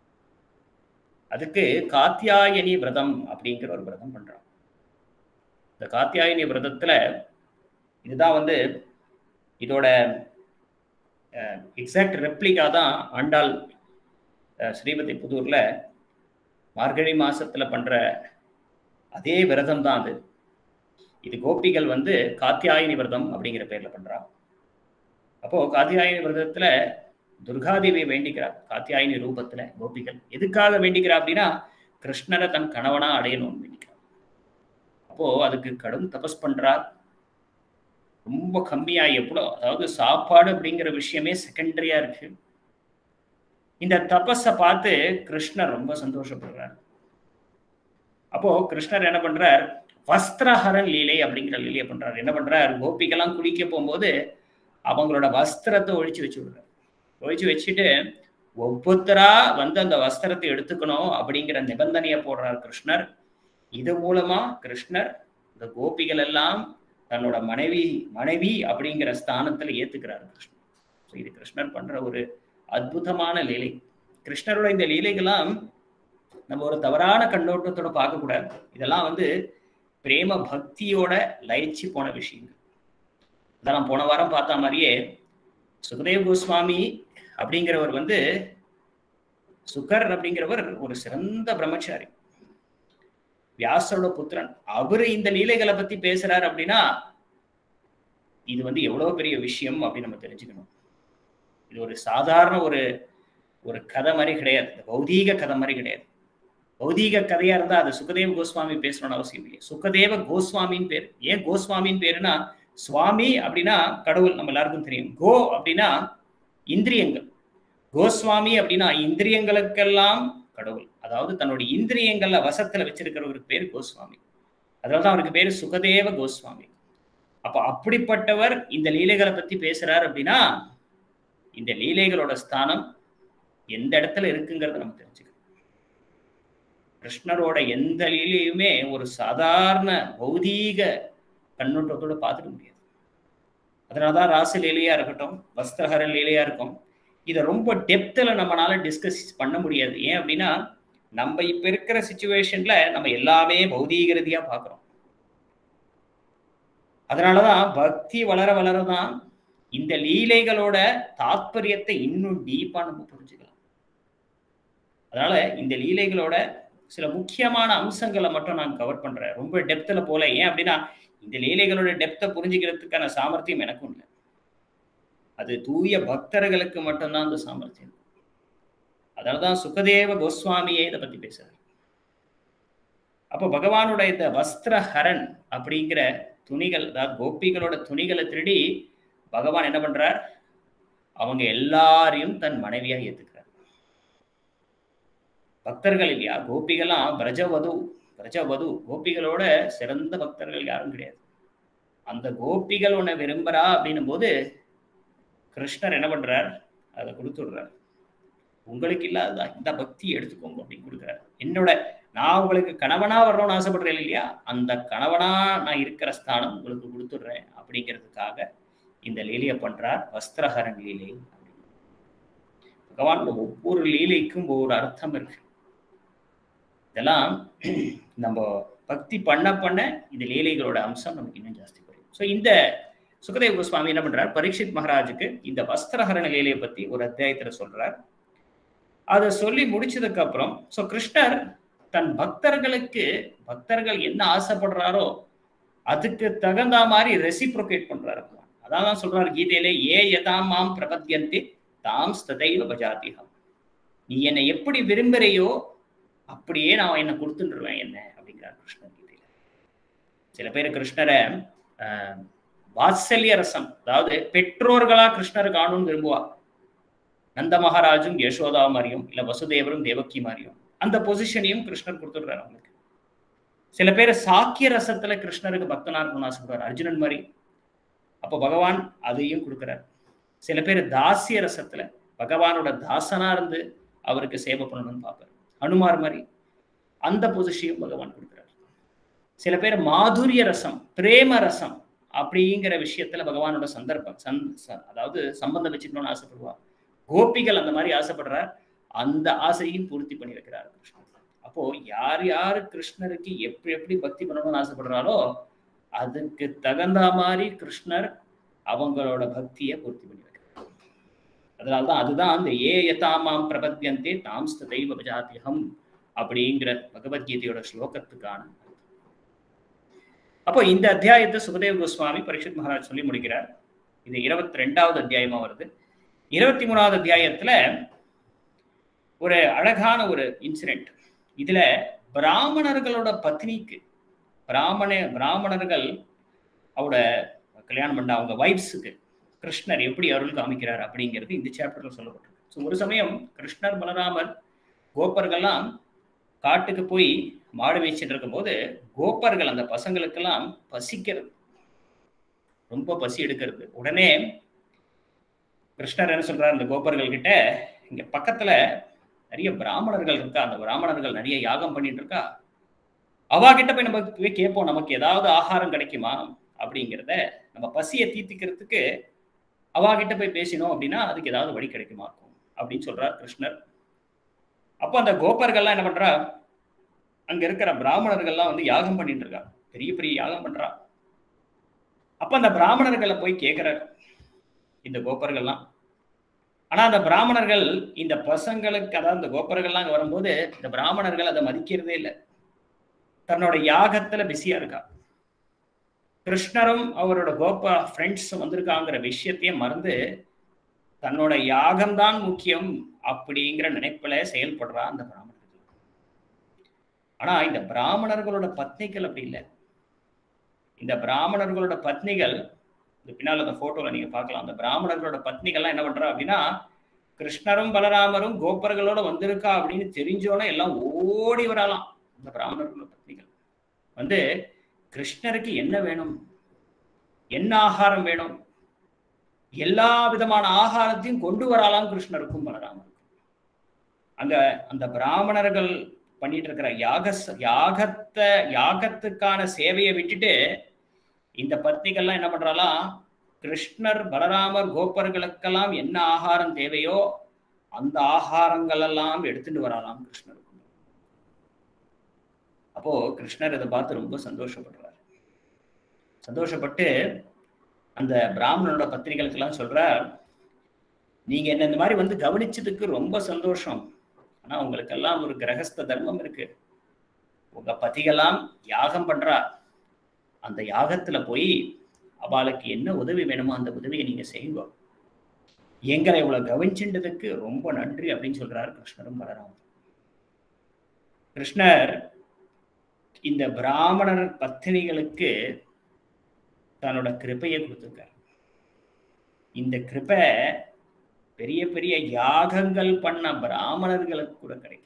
அதுக்கு காத்தியாயனி விரதம் அப்படிங்கிற ஒரு விரதம் பண்றான் இந்த காத்தியாயனி விரதத்துல இதுதான் வந்து இதோட எக்ஸாக்ட் ரெப்ளிகா தான் ஆண்டாள் ஸ்ரீமதி புதூர்ல மார்கழி மாசத்துல பண்ற அதே விரதம் தான் அது இது கோபிகள் வந்து காத்தியாயினி விரதம் அப்படிங்கிற பேர்ல பண்றா அப்போ காத்தியாயினி விரதத்துல துர்காதேவியை வேண்டிக்கிறார் காத்தியாயினி ரூபத்துல கோபிகள் எதுக்காக வேண்டிக்கிறா அப்படின்னா கிருஷ்ணரை தன் கணவனா அடையணும்னு வேண்டிக்கிறார் அப்போ அதுக்கு கடும் தபஸ் பண்றார் ரொம்ப கம்மியா எவ்வளோ அதாவது சாப்பாடு அப்படிங்கிற விஷயமே செகண்டரியா இருக்கு இந்த தபஸை பார்த்து கிருஷ்ணர் ரொம்ப சந்தோஷப்படுறார் அப்போ கிருஷ்ணர் என்ன பண்றார் வஸ்திரஹரன் லீலை அப்படிங்கிற லீலையை பண்றாரு என்ன பண்றார் கோபிக்கெல்லாம் குளிக்க போகும்போது அவங்களோட வஸ்திரத்தை ஒழிச்சு வச்சு விடுறாரு ஒழிச்சு வச்சுட்டு ஒவ்வொருத்தரா வந்து அந்த வஸ்திரத்தை எடுத்துக்கணும் அப்படிங்கிற நிபந்தனையை போடுறார் கிருஷ்ணர் இது மூலமா கிருஷ்ணர் இந்த கோபிகள் எல்லாம் தன்னோட மனைவி மனைவி அப்படிங்கிற ஸ்தானத்துல ஏத்துக்கிறார் கிருஷ்ணர் இது கிருஷ்ணர் பண்ற ஒரு அற்புதமான லீலை கிருஷ்ணரோட இந்த லீலைகள்லாம் நம்ம ஒரு தவறான கண்ணோட்டத்தோட பார்க்கக்கூடாது இதெல்லாம் வந்து பிரேம பக்தியோட லயிச்சு போன விஷயங்கள் இதெல்லாம் போன வாரம் பார்த்த மாதிரியே சுகதேவ் கோஸ்வாமி அப்படிங்கிறவர் வந்து சுகர் அப்படிங்கிறவர் ஒரு சிறந்த பிரம்மச்சாரி வியாசரோட புத்திரன் அவரு இந்த லீலைகளை பத்தி பேசுறாரு அப்படின்னா இது வந்து எவ்வளவு பெரிய விஷயம் அப்படின்னு நம்ம தெரிஞ்சுக்கணும் இது ஒரு சாதாரண ஒரு ஒரு கதை மாதிரி கிடையாது பௌதீக கதை மாதிரி கிடையாது பௌதீக கதையா இருந்தா அது சுகதேவ கோஸ்வாமி பேசணும்னு அவசியம் இல்லையா சுகதேவ கோஸ்வாமின்னு பேர் ஏன் கோஸ்வாமின்னு பேருனா சுவாமி அப்படின்னா கடவுள் நம்ம எல்லாருக்கும் தெரியும் கோ அப்படின்னா இந்திரியங்கள் கோஸ்வாமி அப்படின்னா இந்திரியங்களுக்கெல்லாம் கடவுள் அதாவது தன்னுடைய இந்திரியங்கள்ல வசத்துல வச்சிருக்கிறவருக்கு பேர் கோஸ்வாமி அதனாலதான் அவருக்கு பேரு சுகதேவ கோஸ்வாமி அப்ப அப்படிப்பட்டவர் இந்த லீலைகளை பத்தி பேசுறாரு அப்படின்னா இந்த லீலைகளோட ஸ்தானம் எந்த இடத்துல இருக்குங்கிறத நம்ம தெரிஞ்சுக்கணும் கிருஷ்ணரோட எந்த லீலையுமே ஒரு சாதாரண பௌதீக கண்ணோட்டத்தோட பார்த்துக்க முடியாது அதனாலதான் ராச லீலையா இருக்கட்டும் வஸ்திரஹர லீலையா இருக்கும் இதை ரொம்ப டெப்த்தில் நம்மளால டிஸ்கஸ் பண்ண முடியாது ஏன் அப்படின்னா நம்ம இப்ப இருக்கிற சுச்சுவேஷன்ல நம்ம எல்லாமே பௌதீக ரீதியா பார்க்குறோம் அதனாலதான் பக்தி வளர வளரதான் இந்த லீலைகளோட தாத்பரியத்தை இன்னும் டீப்பா நம்ம புரிஞ்சுக்கலாம் அதனால இந்த லீலைகளோட சில முக்கியமான அம்சங்களை மட்டும் நான் கவர் பண்றேன் ரொம்ப டெப்த்ல போல ஏன் அப்படின்னா இந்த லீலைகளோட டெப்த்தை புரிஞ்சுக்கிறதுக்கான சாமர்த்தியம் எனக்கும் இல்லை அது தூய பக்தர்களுக்கு மட்டும்தான் அந்த சாமர்த்தியம் அதனாலதான் சுகதேவ கோஸ்வாமியே இதை பத்தி பேசுறாரு அப்போ பகவானோட இந்த வஸ்திரஹரன் அப்படிங்கிற துணிகள் அதாவது கோபிகளோட துணிகளை திருடி பகவான் என்ன பண்றார் அவங்க எல்லாரையும் தன் மனைவியா ஏத்துக்கிறார் பக்தர்கள் இல்லையா கோபிகள்லாம் பிரஜவது பிரஜவது கோபிகளோட சிறந்த பக்தர்கள் யாரும் கிடையாது அந்த கோபிகள் உன்னை விரும்புறா அப்படின்னும் போது கிருஷ்ணர் என்ன பண்றார் அதை கொடுத்துடுறார் உங்களுக்கு இல்லாததா இந்த பக்தி எடுத்துக்கோங்க அப்படின்னு கொடுக்குறாரு என்னோட நான் உங்களுக்கு கணவனா வரணும்னு ஆசைப்படுறேன் இல்லையா அந்த கணவனா நான் இருக்கிற ஸ்தானம் உங்களுக்கு கொடுத்துடுறேன் அப்படிங்கிறதுக்காக இந்த லீலையை பண்றார் வஸ்திரஹரன் லீலை பகவான் ஒவ்வொரு லீலைக்கும் ஒவ்வொரு அர்த்தம் இருக்கு இதெல்லாம் நம்ம பக்தி பண்ண பண்ண இந்த லீலைகளோட அம்சம் நமக்கு இன்னும் ஜாஸ்தி குறையும் ஸோ இந்த சுகதேவ கோஸ்வாமி என்ன பண்றார் பரீட்சித் மகாராஜுக்கு இந்த வஸ்திரஹரண லீலையை பத்தி ஒரு அத்தியாயத்துல சொல்றார் அதை சொல்லி முடிச்சதுக்கு அப்புறம் ஸோ கிருஷ்ணர் தன் பக்தர்களுக்கு பக்தர்கள் என்ன ஆசைப்படுறாரோ அதுக்கு தகுந்த மாதிரி ரெசிப்ரோகேட் பண்றாரு அதான் சொல்றாரு கீதையிலே ஏ யதாம் மாம் பிரபத்யந்தி தாம் ஸ்ததைவ பஜாதிகம் நீ என்னை எப்படி விரும்புறையோ அப்படியே நான் என்னை கொடுத்துட்டுருவேன் என்ன அப்படிங்கிறார் கிருஷ்ணர் கீதையில சில பேர் கிருஷ்ணரை ஆஹ், வாத்சல்ய ரசம் அதாவது பெற்றோர்களா கிருஷ்ணர் காணும்னு விரும்புவா நந்த மகாராஜும் யசோதா மாதிரியும் இல்ல வசுதேவரும் தேவகி மாதிரியும் அந்த பொசிஷனையும் கிருஷ்ணர் கொடுத்துடுறாரு அவங்களுக்கு சில பேர் சாக்கிய ரசத்துல கிருஷ்ணருக்கு பக்தனா இருக்கணும்னு ஆசைப்படுறாரு அர்ஜுனன் மாதிரி அப்போ பகவான் அதையும் கொடுக்குறார் சில பேர் தாசிய ரசத்துல பகவானோட தாசனா இருந்து அவருக்கு சேவை பண்ணணும்னு பார்ப்பார் அனுமார் மாதிரி அந்த பொசிஷனையும் பகவான் கொடுக்குறார் சில பேர் மாதுரிய ரசம் பிரேம ரசம் அப்படிங்கிற விஷயத்துல பகவானோட சந்தர்ப்பம் சந் ச- அதாவது சம்பந்தம் வச்சுக்கணும்னு ஆசைப்படுவா கோபிகள் அந்த மாதிரி ஆசைப்படுறார் அந்த ஆசையும் பூர்த்தி பண்ணி வைக்கிறார் கிருஷ்ணர் அப்போ யார் யாரு கிருஷ்ணருக்கு எப்படி எப்படி பக்தி பண்ணணும்னு ஆசைப்படுறாரோ அதுக்கு தகுந்த மாதிரி கிருஷ்ணர் அவங்களோட பக்தியை பூர்த்தி பண்ணி வைக்கிறார் அதனால்தான் அதுதான் அந்த ஏ யதாமாம் பிரபத்தியந்தே தாம் ஸ்ததைவ பஜாத்தியம் அப்படிங்கிற பகவத்கீதையோட ஸ்லோகத்துக்கான அர்த்தம். அப்போ இந்த அத்தியாயத்தை சுகதேவ கோஸ்வாமி பரீட்சித் மகாராஜ் சொல்லி முடிக்கிறார் இது இருபத்தி ரெண்டாவது அத்தியாயமா வருது இருபத்தி மூணாவது அத்தியாயத்துல ஒரு அழகான ஒரு இன்சிடென்ட் இதுல பிராமணர்களோட பத்னிக்கு பிராமண பிராமணர்கள் அவரோட கல்யாணம் பண்ண அவங்க வைஃப்ஸுக்கு கிருஷ்ணர் எப்படி அருள் காமிக்கிறார் அப்படிங்கிறது இந்த சாப்டர்ல சொல்லப்பட்டிருக்கு ஸோ ஒரு சமயம் கிருஷ்ணர் பலராமர் கோப்பர்கள்லாம் காட்டுக்கு போய் மாடு மேய்ச்சிட்டு இருக்கும்போது கோப்பர்கள் அந்த பசங்களுக்கெல்லாம் பசிக்கிறது ரொம்ப பசி எடுக்கிறது உடனே கிருஷ்ணர் என்ன சொல்றாரு அந்த கோப்பர்கள் கிட்ட இங்க பக்கத்துல நிறைய பிராமணர்கள் இருக்கா அந்த பிராமணர்கள் நிறைய யாகம் பண்ணிட்டு இருக்கா அவா கிட்ட போய் நம்ம போய் கேட்போம் நமக்கு ஏதாவது ஆகாரம் கிடைக்குமா அப்படிங்கிறத நம்ம பசியை தீர்த்திக்கிறதுக்கு அவா கிட்ட போய் பேசினோம் அப்படின்னா அதுக்கு ஏதாவது வழி கிடைக்குமா இருக்கும் அப்படின்னு சொல்றார் கிருஷ்ணர் அப்போ அந்த கோப்பர்கள்லாம் என்ன பண்றா அங்க இருக்கிற பிராமணர்கள்லாம் வந்து யாகம் பண்ணிட்டு இருக்கா பெரிய பெரிய யாகம் பண்றா அப்ப அந்த பிராமணர்களை போய் கேட்கிறார் இந்த கோப்பர்கள்லாம் ஆனா அந்த பிராமணர்கள் இந்த பசங்களுக்கு அதாவது இந்த கோப்பர்கள்லாம் அங்க வரும்போது இந்த பிராமணர்கள் அதை மதிக்கிறதே இல்லை தன்னோட யாகத்துல பிஸியா இருக்கா கிருஷ்ணரும் அவரோட கோபா ஃப்ரெண்ட்ஸ் வந்திருக்காங்கிற விஷயத்தையே மறந்து தன்னோட யாகம்தான் முக்கியம் அப்படிங்கிற நினைப்புல செயல்படுறா அந்த பிராமணர்கள் ஆனா இந்த பிராமணர்களோட பத்னிகள் அப்படி இல்லை இந்த பிராமணர்களோட பத்னிகள் இந்த பின்னால் அந்த போட்டோல நீங்க பார்க்கலாம் அந்த பிராமணர்களோட பத்னிகள்லாம் என்ன பண்றா அப்படின்னா கிருஷ்ணரும் பலராமரும் கோபர்களோட வந்திருக்கா அப்படின்னு தெரிஞ்சோன்னே எல்லாம் ஓடி வரலாம் இந்த பிராமணர்களோட பத்னிகள் வந்து கிருஷ்ணருக்கு என்ன வேணும் என்ன ஆகாரம் வேணும் எல்லா விதமான ஆகாரத்தையும் கொண்டு வரலாம் கிருஷ்ணருக்கும் பலராமருக்கும் அங்க அந்த பிராமணர்கள் பண்ணிட்டு இருக்கிற யாக யாகத்தை யாகத்துக்கான சேவையை விட்டுட்டு இந்த பத்னிகள்லாம் என்ன பண்றாலாம் கிருஷ்ணர் பலராமர் கோப்பர்களுக்கெல்லாம் என்ன ஆகாரம் தேவையோ அந்த ஆகாரங்கள் எல்லாம் எடுத்துட்டு வரலாம் கிருஷ்ணருக்கு அப்போ கிருஷ்ணர் இதை பார்த்து ரொம்ப சந்தோஷப்படுறார் சந்தோஷப்பட்டு அந்த பிராமணனோட பத்திரிகளுக்கெல்லாம் சொல்றார் நீங்க என்ன இந்த மாதிரி வந்து கவனிச்சதுக்கு ரொம்ப சந்தோஷம் ஆனா உங்களுக்கெல்லாம் ஒரு கிரகஸ்த தர்மம் இருக்கு உங்க பதிகெல்லாம் யாகம் பண்றா அந்த யாகத்துல போய் அவளுக்கு என்ன உதவி வேணுமோ அந்த உதவியை நீங்க செய்யுங்க எங்களை இவ்வளவு கவனிச்சுட்டதுக்கு ரொம்ப நன்றி அப்படின்னு சொல்றாரு கிருஷ்ணரும் பலராமர் கிருஷ்ணர் இந்த பிராமணர் பத்தினிகளுக்கு தன்னோட கிருப்பையை கொடுத்துருக்கார் இந்த கிருப்பை பெரிய பெரிய யாகங்கள் பண்ண பிராமணர்களுக்கு கூட கிடைக்கல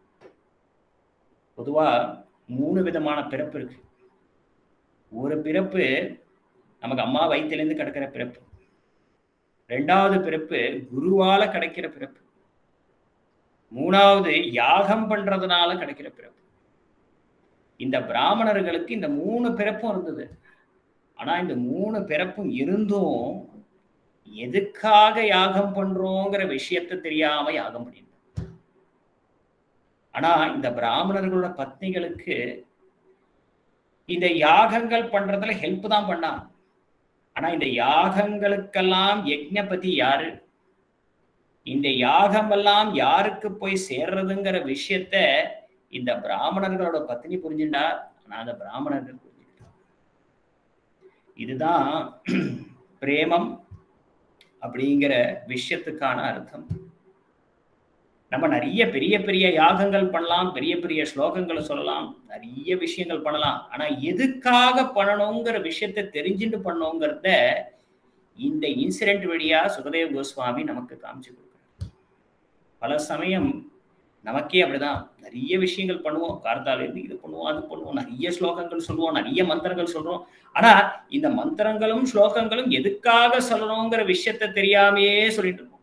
பொதுவா மூணு விதமான பிறப்பு இருக்கு ஒரு பிறப்பு நமக்கு அம்மா வயிற்றுலேருந்து கிடைக்கிற பிறப்பு ரெண்டாவது பிறப்பு குருவால கிடைக்கிற பிறப்பு மூணாவது யாகம் பண்றதுனால கிடைக்கிற பிறப்பு இந்த பிராமணர்களுக்கு இந்த மூணு பிறப்பும் இருந்தது ஆனா இந்த மூணு பிறப்பும் இருந்தும் எதுக்காக யாகம் பண்றோங்கிற விஷயத்த தெரியாம யாகம் பண்ணிருந்தாங்க ஆனா இந்த பிராமணர்களோட பத்னிகளுக்கு இந்த யாகங்கள் பண்றதுல ஹெல்ப் தான் பண்ணான் ஆனா இந்த யாகங்களுக்கெல்லாம் யஜ்ஞபதி யாரு இந்த யாகம் எல்லாம் யாருக்கு போய் சேர்றதுங்கிற விஷயத்த இந்த பிராமணர்களோட பத்னி புரிஞ்சுட்டா ஆனா அந்த பிராமணர்கள் புரிஞ்சுக்கிட்டா இதுதான் பிரேமம் அப்படிங்கிற விஷயத்துக்கான அர்த்தம் நம்ம நிறைய பெரிய பெரிய யாகங்கள் பண்ணலாம் பெரிய பெரிய ஸ்லோகங்களை சொல்லலாம் நிறைய விஷயங்கள் பண்ணலாம் ஆனா எதுக்காக பண்ணணுங்கிற விஷயத்தை தெரிஞ்சுட்டு பண்ணோங்கிறத இந்த இன்சிடென்ட் வழியா சுகதேவ் கோஸ்வாமி நமக்கு காமிச்சு கொடுக்குறாரு பல சமயம் நமக்கே அப்படிதான் நிறைய விஷயங்கள் பண்ணுவோம் கார்த்தால இருந்து இது பண்ணுவோம் அது பண்ணுவோம் நிறைய ஸ்லோகங்கள் சொல்லுவோம் நிறைய மந்திரங்கள் சொல்றோம் ஆனா இந்த மந்திரங்களும் ஸ்லோகங்களும் எதுக்காக சொல்லணுங்கிற விஷயத்த தெரியாமையே சொல்லிட்டு இருக்கோம்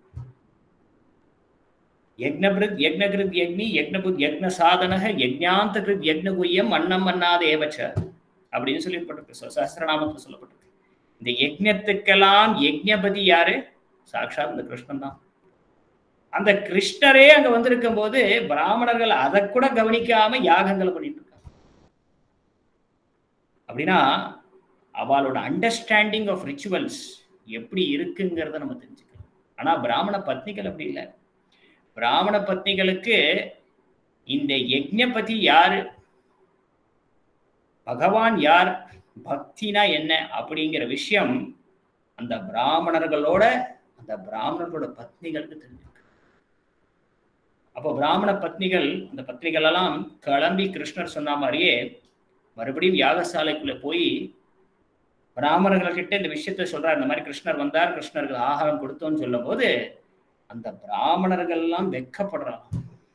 யக்னபிருத் யக்னகிருத் யக்னி யக்னபுத் யக்ன சாதனக யஜ்ஞாந்த கிருத் யக்னகுய்யம் அன்னம் அன்னாத ஏவச்ச அப்படின்னு சொல்லப்பட்டிருக்கு சஹசிரநாமத்தில் சொல்லப்பட்டிருக்கு இந்த யஜ்ஞத்துக்கெல்லாம் யஜ்ஞபதி யாரு சாட்சாத் இந்த கிருஷ்ணன் தான் அந்த கிருஷ்ணரே அங்க வந்திருக்கும் போது பிராமணர்கள் அதை கூட கவனிக்காம யாகங்களை பண்ணிட்டு இருக்காங்க அப்படின்னா அவளோட அண்டர்ஸ்டாண்டிங் ஆஃப் ரிச்சுவல்ஸ் எப்படி இருக்குங்கிறத நம்ம தெரிஞ்சுக்கலாம் ஆனா பிராமண பத்னிகள் அப்படி இல்லை பிராமண பத்னிகளுக்கு இந்த யஜ்ஞபதி யாரு பகவான் யார் பக்தினா என்ன அப்படிங்கிற விஷயம் அந்த பிராமணர்களோட அந்த பிராமணர்களோட பத்னிகளுக்கு தெரிஞ்சிருக்கு அப்போ பிராமண பத்னிகள் அந்த பத்னிகள் எல்லாம் கிளம்பி கிருஷ்ணர் சொன்ன மாதிரியே மறுபடியும் யாகசாலைக்குள்ள போய் பிராமணர்கள் கிட்ட இந்த விஷயத்த சொல்றாரு இந்த மாதிரி கிருஷ்ணர் வந்தார் கிருஷ்ணருக்கு ஆகாரம் கொடுத்தோம்னு சொல்லும் போது அந்த பிராமணர்கள் எல்லாம் வெக்கப்படுறாங்க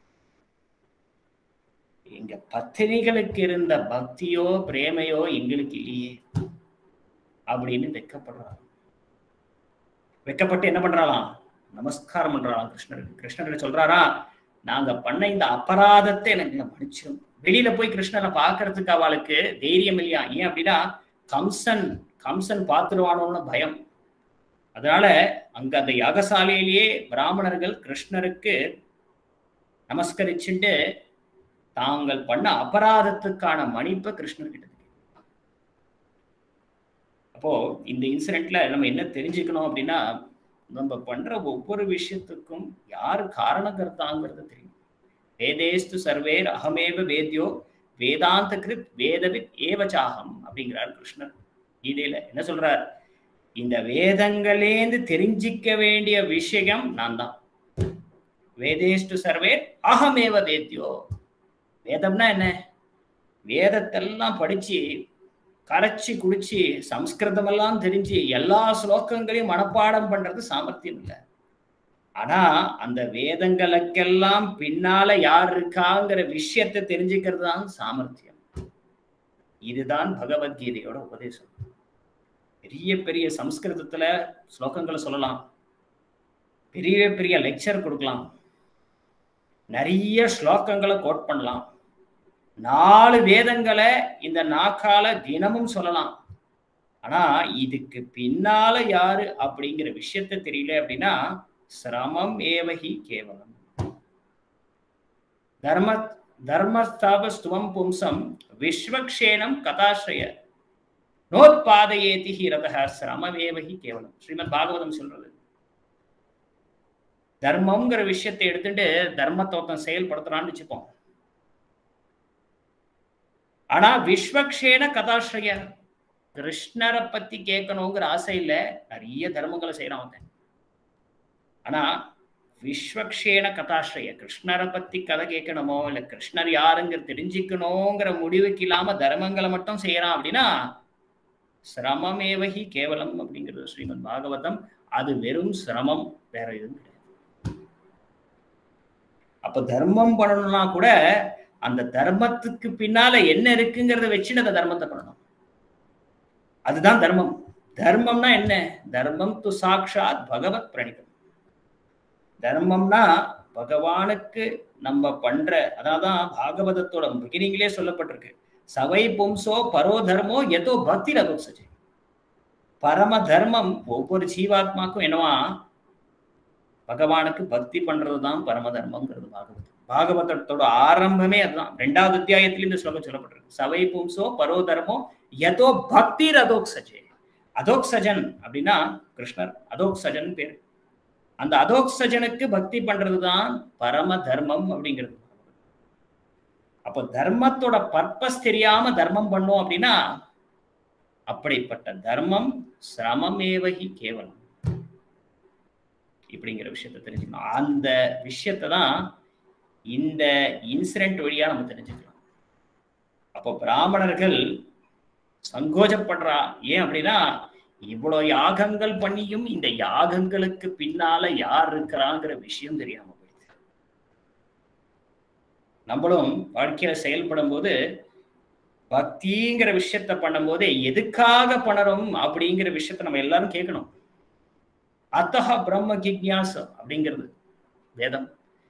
எங்க பத்தினிகளுக்கு இருந்த பக்தியோ பிரேமையோ எங்களுக்கு இல்லையே அப்படின்னு வெக்கப்படுறாங்க வெக்கப்பட்டு என்ன பண்றாளாம் நமஸ்காரம் பண்றாளாம் கிருஷ்ணருக்கு கிருஷ்ணர் சொல்றாரா நாங்க பண்ண இந்த அபராதத்தை எனக்கு மன்னிச்சிடும் வெளியில போய் கிருஷ்ணரை பாக்குறதுக்கு அவளுக்கு தைரியம் இல்லையா ஏன் அப்படின்னா கம்சன் கம்சன் பார்த்துருவானோன்னு பயம் அதனால அங்க அந்த யாகசாலையிலேயே பிராமணர்கள் கிருஷ்ணருக்கு நமஸ்கரிச்சுட்டு தாங்கள் பண்ண அபராதத்துக்கான மன்னிப்பை கிருஷ்ணர்கிட்ட அப்போ இந்த இன்சிடென்ட்ல நம்ம என்ன தெரிஞ்சுக்கணும் அப்படின்னா நம்ம பண்ற ஒவ்வொரு விஷயத்துக்கும் யாரு காரணகர்த்தாங்கிறது தெரியும் வேதேஸ்து சர்வேர் அகமேவ வேத்யோ வேதாந்த கிருத் வேதவித் ஏவச்சாகம் அப்படிங்கிறார் கிருஷ்ணர் கீதையில என்ன சொல்றார் இந்த வேதங்களேந்து தெரிஞ்சிக்க வேண்டிய விஷயம் நான் தான் வேதேஷ்டு சர்வே அகமேவ வேத்யோ வேதம்னா என்ன வேதத்தெல்லாம் படிச்சு கரைச்சி குடிச்சு சம்ஸ்கிருதம் எல்லாம் தெரிஞ்சு எல்லா ஸ்லோகங்களையும் மனப்பாடம் பண்றது சாமர்த்தியம் இல்லை ஆனா அந்த வேதங்களுக்கெல்லாம் பின்னால யார் இருக்காங்கிற விஷயத்தை தெரிஞ்சுக்கிறது தான் சாமர்த்தியம் இதுதான் பகவத்கீதையோட உபதேசம் பெரிய பெரிய சம்ஸ்கிருதத்துல ஸ்லோகங்களை சொல்லலாம் பெரிய பெரிய லெக்சர் கொடுக்கலாம் நிறைய ஸ்லோகங்களை கோட் பண்ணலாம் நாலு வேதங்களை இந்த நாக்கால தினமும் சொல்லலாம் ஆனா இதுக்கு பின்னால யாரு அப்படிங்கிற விஷயத்த தெரியல அப்படின்னா சிரமம் ஏவகி கேவலம் தர்ம தர்மஸ்தாபஸ்துவம் பும்சம் விஸ்வக்ஷேனம் கதாசிரய நோத்பாதையேதி ரதக சிரமமேவகி கேவலம் ஸ்ரீமத் பாகவதம் சொல்றது தர்மம்ங்கிற விஷயத்தை எடுத்துட்டு தர்மத்தை ஒருத்தன் செயல்படுத்துறான்னு வச்சுப்போம் ஆனா விஸ்வக்ஷேன கதாஸ்ரய கிருஷ்ணரை பத்தி கேட்கணுங்கிற ஆசை இல்ல நிறைய தர்மங்களை செய்யறான் அவன் ஆனா விஸ்வக்ஷேன கதாஸ்ரய கிருஷ்ணரை பத்தி கதை கேட்கணுமோ இல்ல கிருஷ்ணர் யாருங்கிற தெரிஞ்சுக்கணுங்கிற முடிவுக்கு இல்லாம தர்மங்களை மட்டும் செய்யறான் அப்படின்னா சிரமமேவகி கேவலம் அப்படிங்கிறது ஸ்ரீமத் பாகவதம் அது வெறும் சிரமம் வேற எதுவும் கிடையாது அப்ப தர்மம் பண்ணணும்னா கூட அந்த தர்மத்துக்கு பின்னால என்ன இருக்குங்கிறத வச்சுட்டு அந்த தர்மத்தை பண்ணணும் அதுதான் தர்மம் தர்மம்னா என்ன தர்மம் து சாட்சாத் பகவத் பிரணிதம் தர்மம்னா பகவானுக்கு நம்ம பண்ற அதான் பாகவதத்தோட பிகினிங்லே சொல்லப்பட்டிருக்கு சவை பும்சோ பரோ தர்மோ எதோ பக்தி ரதோசஜி பரம தர்மம் ஒவ்வொரு ஜீவாத்மாக்கும் என்னவா பகவானுக்கு பக்தி பண்றதுதான் பரம தர்மம்ங்கிறது பாகவதம் பாகவதத்தோட ஆரம்பமே அதுதான் ரெண்டாவது அத்தியாயத்துல இந்த ஸ்லோகம் சொல்லப்பட்டிருக்கு சவை பும்சோ பரோ தர்மோ எதோ பக்தி ரதோக்சஜே அதோக்சஜன் அப்படின்னா கிருஷ்ணர் அதோக்சஜன் பேரு அந்த அதோக்சஜனுக்கு பக்தி பண்றதுதான் பரம தர்மம் அப்படிங்கிறது அப்போ தர்மத்தோட பர்பஸ் தெரியாம தர்மம் பண்ணோம் அப்படின்னா அப்படிப்பட்ட தர்மம் சிரமமேவகி கேவலம் இப்படிங்கிற விஷயத்த தெரிஞ்சுக்கணும் அந்த விஷயத்தை தான் இந்த இன்சிடென்ட் வழியா நம்ம தெரிஞ்சுக்கலாம் அப்போ பிராமணர்கள் சங்கோஜப்படுறா ஏன் அப்படின்னா இவ்வளவு யாகங்கள் பண்ணியும் இந்த யாகங்களுக்கு பின்னால யார் இருக்கிறாங்கிற விஷயம் தெரியாம போயிடுது நம்மளும் வாழ்க்கையில செயல்படும் போது பக்திங்கிற விஷயத்த பண்ணும்போது எதுக்காக பண்ணணும் அப்படிங்கிற விஷயத்த நம்ம எல்லாரும் கேட்கணும் அத்தக பிரம்ம ஜிக்யாசம் அப்படிங்கிறது வேதம்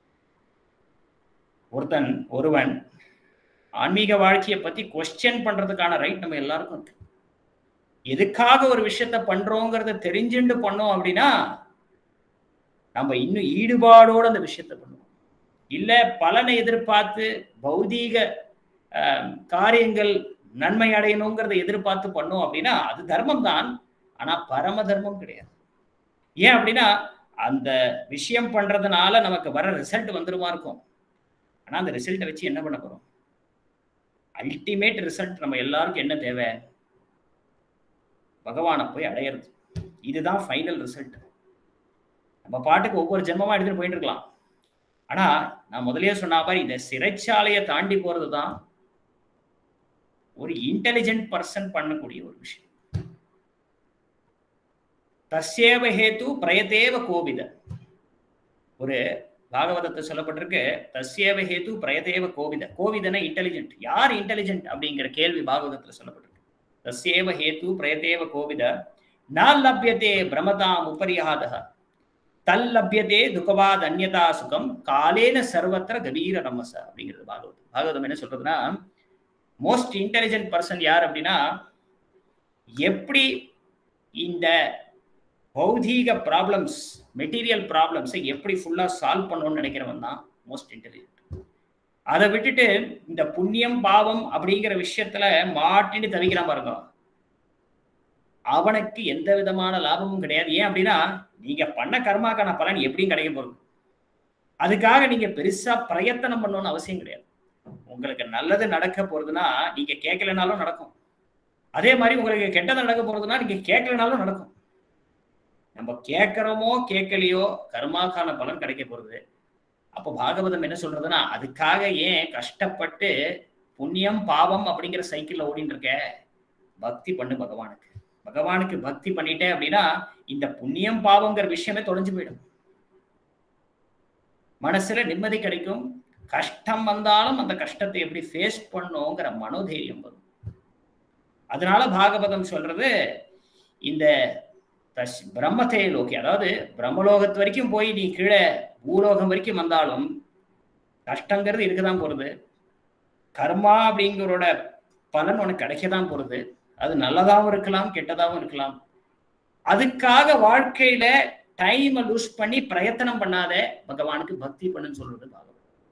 ஒருத்தன் ஒருவன் ஆன்மீக வாழ்க்கையை பத்தி கொஸ்டின் பண்றதுக்கான ரைட் நம்ம எல்லாருக்கும் இருக்கு எதுக்காக ஒரு விஷயத்த பண்றோங்கிறத தெரிஞ்சுட்டு பண்ணோம் அப்படின்னா நம்ம இன்னும் ஈடுபாடோட அந்த விஷயத்த பண்ணுவோம் இல்ல பலனை எதிர்பார்த்து பௌதீக காரியங்கள் நன்மை அடையணுங்கிறத எதிர்பார்த்து பண்ணோம் அப்படின்னா அது தர்மம் தான் ஆனா பரம தர்மம் கிடையாது ஏன் அப்படின்னா அந்த விஷயம் பண்றதுனால நமக்கு வர ரிசல்ட் வந்துருமா இருக்கும் ஆனா அந்த ரிசல்ட்டை வச்சு என்ன பண்ண போறோம் அல்டிமேட் ரிசல்ட் நம்ம எல்லாருக்கும் என்ன தேவை பகவானை போய் அடையிறது இதுதான் ஃபைனல் ரிசல்ட் நம்ம பாட்டுக்கு ஒவ்வொரு ஜென்மமா எடுத்துட்டு போயிட்டு இருக்கலாம் ஆனா நான் முதலே சொன்ன மாதிரி இந்த சிறைச்சாலையை தாண்டி போறது தான் ஒரு இன்டெலிஜென்ட் பர்சன் பண்ணக்கூடிய ஒரு விஷயம் தஸ்யேவ ஹேத்து பிரயதேவ கோவித ஒரு பாகவதத்தை சொல்லப்பட்டிருக்கு தஸ்யேவ ஹேத்து பிரயதேவ கோவித கோவிதன இன்டெலிஜென்ட் யார் இன்டெலிஜென்ட் அப்படிங்கிற கேள்வி பாகவதத்துல சொல்லப்பட்டிருக்கு தஸ்யேவ ஹேத்து பிரயதேவ கோவித நான் லப்யத்தே பிரமதாம் உபரியாதக தல்லப்யதே துக்கவாத் அந்யதா சுகம் காலேன சர்வத்திர கபீர ரமச அப்படிங்கிறது பாகவதம் பாகவதம் என்ன சொல்றதுன்னா மோஸ்ட் இன்டெலிஜென்ட் பர்சன் யார் அப்படின்னா எப்படி இந்த பௌதீக ப்ராப்ளம்ஸ் மெட்டீரியல் ப்ராப்ளம்ஸை எப்படி ஃபுல்லா சால்வ் பண்ணணும்னு நினைக்கிறவன் தான் மோஸ்ட் இன்டெலிஜென்ட் அதை விட்டுட்டு இந்த புண்ணியம் பாவம் அப்படிங்கிற விஷயத்துல மாட்டின்னு தவிக்கிறான் பாருங்க அவனுக்கு எந்த விதமான லாபமும் கிடையாது ஏன் அப்படின்னா நீங்க பண்ண கர்மாக்கான பலன் எப்படியும் கிடைக்க போகுது அதுக்காக நீங்க பெருசா பிரயத்தனம் பண்ணணும்னு அவசியம் கிடையாது உங்களுக்கு நல்லது நடக்க போறதுன்னா நீங்க கேட்கலனாலும் நடக்கும் அதே மாதிரி உங்களுக்கு கெட்டது நடக்க போறதுன்னா நீங்க கேட்கலனாலும் நடக்கும் நம்ம கேட்கிறோமோ கேட்கலையோ கர்மாக்கான பலன் கிடைக்க போறது அப்போ பாகவதம் என்ன சொல்றதுன்னா அதுக்காக ஏன் கஷ்டப்பட்டு புண்ணியம் பாவம் அப்படிங்கிற சைக்கிள்ல ஓடிட்டு இருக்க பக்தி பண்ணு பகவானுக்கு பகவானுக்கு பக்தி பண்ணிட்டேன் அப்படின்னா இந்த புண்ணியம் பாவங்கிற விஷயமே தொலைஞ்சு போயிடும் மனசுல நிம்மதி கிடைக்கும் கஷ்டம் வந்தாலும் அந்த கஷ்டத்தை எப்படி ஃபேஸ் பண்ணுங்கிற மனோதைரியம் வரும் அதனால பாகவதம் சொல்றது இந்த பிரம்மத்தை லோகி அதாவது பிரம்மலோகத்து வரைக்கும் போய் நீ கீழே பூலோகம் வரைக்கும் வந்தாலும் கஷ்டங்கிறது இருக்கதான் போறது கர்மா அப்படிங்கிறோட பலன் உனக்கு கிடைக்கதான் போறது அது நல்லதாகவும் இருக்கலாம் கெட்டதாகவும் இருக்கலாம் அதுக்காக வாழ்க்கையில டைமை லூஸ் பண்ணி பிரயத்தனம் பண்ணாத பகவானுக்கு பக்தி பண்ணுன்னு சொல்றது பாகவதம்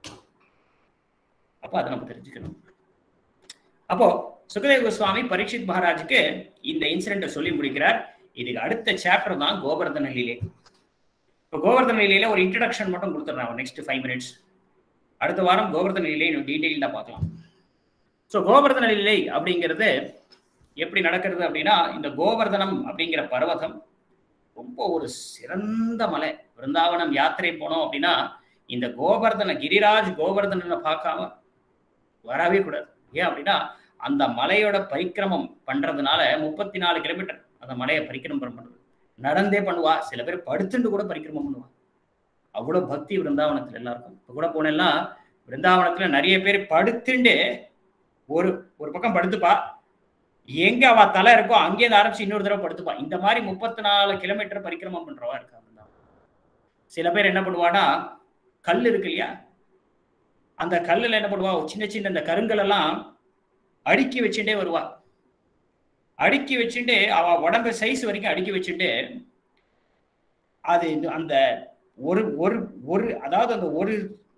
அப்போ அதை நம்ம தெரிஞ்சுக்கணும் அப்போ சுகதேவ கோஸ்வாமி பரீட்சித் மகாராஜுக்கு இந்த இன்சிடென்ட்டை சொல்லி முடிக்கிறார் இதுக்கு அடுத்த சாப்டர் தான் கோவர்தன லீலை இப்போ கோவர்தன லீலையில ஒரு இன்ட்ரடக்ஷன் மட்டும் கொடுத்துட்றேன் நெக்ஸ்ட் ஃபைவ் மினிட்ஸ் அடுத்த வாரம் கோவர்தன லீலை இன்னும் டீட்டெயில்டாக பார்க்கலாம் ஸோ கோவர்தன லீலை அப்படிங்கிறது எப்படி நடக்கிறது அப்படின்னா இந்த கோவர்தனம் அப்படிங்கிற பர்வதம் ரொம்ப ஒரு சிறந்த மலை பிருந்தாவனம் யாத்திரை போனோம் அப்படின்னா இந்த கோவர்தன கிரிராஜ் கோவர்தனனை பார்க்காம வரவே கூடாது ஏன் அப்படின்னா அந்த மலையோட பரிக்கிரமம் பண்றதுனால முப்பத்தி நாலு கிலோமீட்டர் அந்த மலையை பரிக்கிரமம் பண்றது நடந்தே பண்ணுவா சில பேர் படுத்துட்டு கூட பரிக்கிரமம் பண்ணுவா அவ்வளவு பக்தி பிருந்தாவனத்துல எல்லாருக்கும் இப்ப கூட போனேன்னா பிருந்தாவனத்துல நிறைய பேர் படுத்துண்டு ஒரு ஒரு பக்கம் படுத்துப்பா எங்க அவ தலை இருக்கோ அங்கேருந்து ஆரம்பிச்சு இன்னொரு தடவை படுத்துப்பா இந்த மாதிரி முப்பத்தி நாலு கிலோமீட்டர் பரிக்கிரமம் பண்றவா இருக்கா சில பேர் என்ன பண்ணுவானா கல் இருக்கு இல்லையா அந்த கல்லுல என்ன பண்ணுவா சின்ன சின்ன இந்த கருங்கல் எல்லாம் அடுக்கி வச்சுட்டே வருவா அடுக்கி வச்சுட்டு அவ உடம்பு சைஸ் வரைக்கும் அடுக்கி வச்சுட்டு அது அந்த ஒரு ஒரு ஒரு அதாவது அந்த ஒரு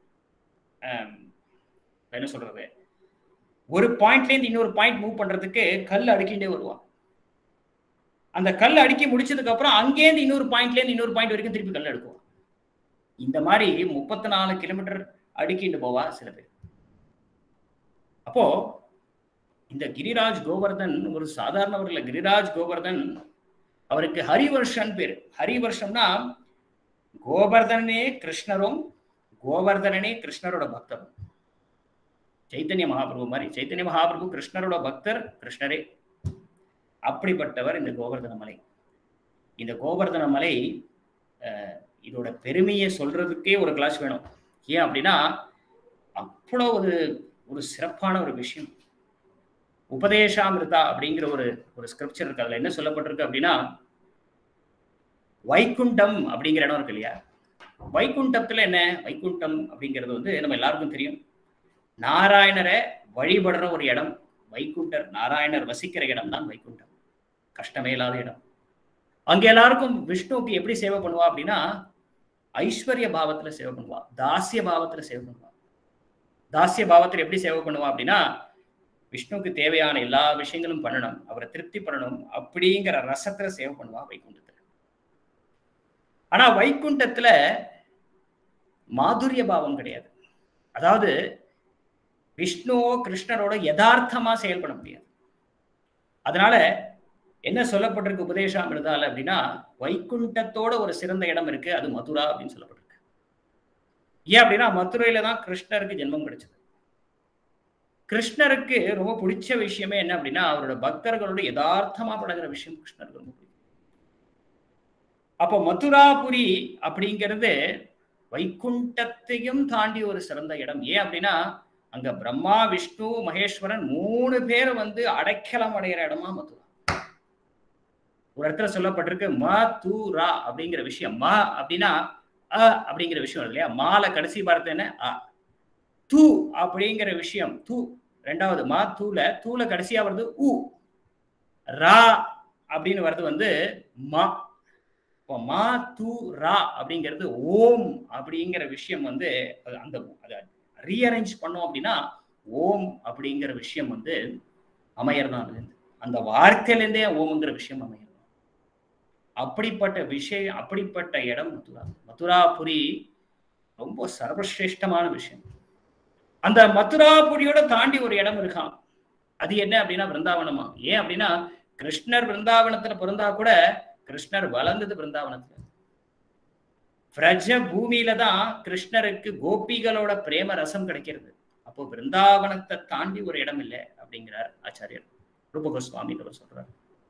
என்ன சொல்றது ஒரு பாயிண்ட்லேருந்து இன்னொரு பாயிண்ட் மூவ் பண்றதுக்கு கல் அடுக்கிட்டே வருவான் அந்த கல் அடுக்கி முடிச்சதுக்கு அப்புறம் அங்கேருந்து இன்னொரு பாயிண்ட்லேருந்து இன்னொரு பாயிண்ட் வரைக்கும் திருப்பி கல் எடுக்குவான் இந்த மாதிரி முப்பத்தி நாலு கிலோமீட்டர் அடுக்கிட்டு போவா சில பேர் அப்போ இந்த கிரிராஜ் கோவர்தன் ஒரு சாதாரணவர் இல்லை கிரிராஜ் கோவர்தன் அவருக்கு ஹரிவர்ஷன் பேர் ஹரிவர்ஷம்னா கோவர்தனனே கிருஷ்ணரும் கோவர்தனனே கிருஷ்ணரோட பக்தரும் சைத்தன்ய மகாபிரபு மாதிரி சைத்தன்ய மகாபிரபு கிருஷ்ணரோட பக்தர் கிருஷ்ணரே அப்படிப்பட்டவர் இந்த கோவர்தன மலை இந்த கோவர்தன மலை அஹ், இதோட பெருமையை சொல்றதுக்கே ஒரு கிளாஸ் வேணும் ஏன் அப்படின்னா அவ்வளோ ஒரு ஒரு சிறப்பான ஒரு விஷயம் உபதேசாமிருதா அப்படிங்கிற ஒரு ஒரு ஸ்கிரிப்சர் இருக்கு அதுல என்ன சொல்லப்பட்டிருக்கு அப்படின்னா வைகுண்டம் அப்படிங்கிற இடம் இருக்கு இல்லையா வைகுண்டத்துல என்ன வைகுண்டம் அப்படிங்கிறது வந்து நம்ம எல்லாருக்கும் தெரியும் நாராயணரை வழிபடுற ஒரு இடம் வைகுண்டர் நாராயணர் வசிக்கிற இடம் தான் வைகுண்டம் கஷ்டமே இல்லாத இடம் அங்க எல்லாருக்கும் விஷ்ணுவுக்கு எப்படி சேவை பண்ணுவா அப்படின்னா ஐஸ்வர்ய பாவத்துல சேவை பண்ணுவா தாசிய பாவத்துல சேவை பண்ணுவா தாசிய பாவத்துல எப்படி சேவை பண்ணுவா அப்படின்னா விஷ்ணுவுக்கு தேவையான எல்லா விஷயங்களும் பண்ணணும் அவரை திருப்தி பண்ணணும் அப்படிங்கிற ரசத்துல சேவை பண்ணுவா வைகுண்டத்துல ஆனா வைகுண்டத்துல மாதுரிய பாவம் கிடையாது அதாவது விஷ்ணுவோ கிருஷ்ணரோட யதார்த்தமா செயல்பட முடியாது அதனால என்ன சொல்லப்பட்டிருக்கு உபதேசாமிருதால அப்படின்னா வைகுண்டத்தோட ஒரு சிறந்த இடம் இருக்கு அது மதுரா அப்படின்னு சொல்லப்பட்டிருக்கு ஏன் அப்படின்னா மதுரையில தான் கிருஷ்ணருக்கு ஜென்மம் கிடைச்சது கிருஷ்ணருக்கு ரொம்ப பிடிச்ச விஷயமே என்ன அப்படின்னா அவரோட பக்தர்களோட யதார்த்தமா பழகுற விஷயம் கிருஷ்ணருக்கு ரொம்ப பிடிக்கும் அப்போ மதுராபுரி அப்படிங்கிறது வைகுண்டத்தையும் தாண்டி ஒரு சிறந்த இடம் ஏன் அப்படின்னா அங்க பிரம்மா விஷ்ணு மகேஸ்வரன் மூணு பேர் வந்து அடைக்கலம் அடைகிற இடமா மதுரா ஒரு இடத்துல சொல்லப்பட்டிருக்கு ம து ரா அப்படிங்கிற விஷயம் ம அப்படின்னா அ அப்படிங்கிற விஷயம் இல்லையா மால கடைசி பாரத்து என்ன அ து அப்படிங்கிற விஷயம் து ரெண்டாவது மா தூல தூல கடைசியா வருது உ ரா அப்படின்னு வருது வந்து மா இப்போ மா து ரா அப்படிங்கிறது ஓம் அப்படிங்கிற விஷயம் வந்து அது அந்த அதை ரீஅரேஞ்ச் பண்ணோம் அப்படின்னா ஓம் அப்படிங்கிற விஷயம் வந்து அமையறதான் அதுலேருந்து அந்த வார்த்தையிலேருந்தே ஓம்ங்கிற விஷயம் அமையறது அப்படிப்பட்ட விஷயம் அப்படிப்பட்ட இடம் மதுரா மதுராபுரி ரொம்ப சர்வசிரேஷ்டமான விஷயம் அந்த மதுராபுரியோட தாண்டி ஒரு இடம் இருக்கான் அது என்ன அப்படின்னா பிருந்தாவனமா ஏன் அப்படின்னா கிருஷ்ணர் பிருந்தாவனத்துல பிறந்தா கூட கிருஷ்ணர் வளர்ந்தது பிருந்தாவனத்துல பிரஜ பூமியில தான் கிருஷ்ணருக்கு கோபிகளோட பிரேம ரசம் கிடைக்கிறது அப்போ பிருந்தாவனத்தை தாண்டி ஒரு இடம் இல்லை அப்படிங்கிறார் ஆச்சாரியர் ரூபகோஸ்வாமி அவர் சொல்றார்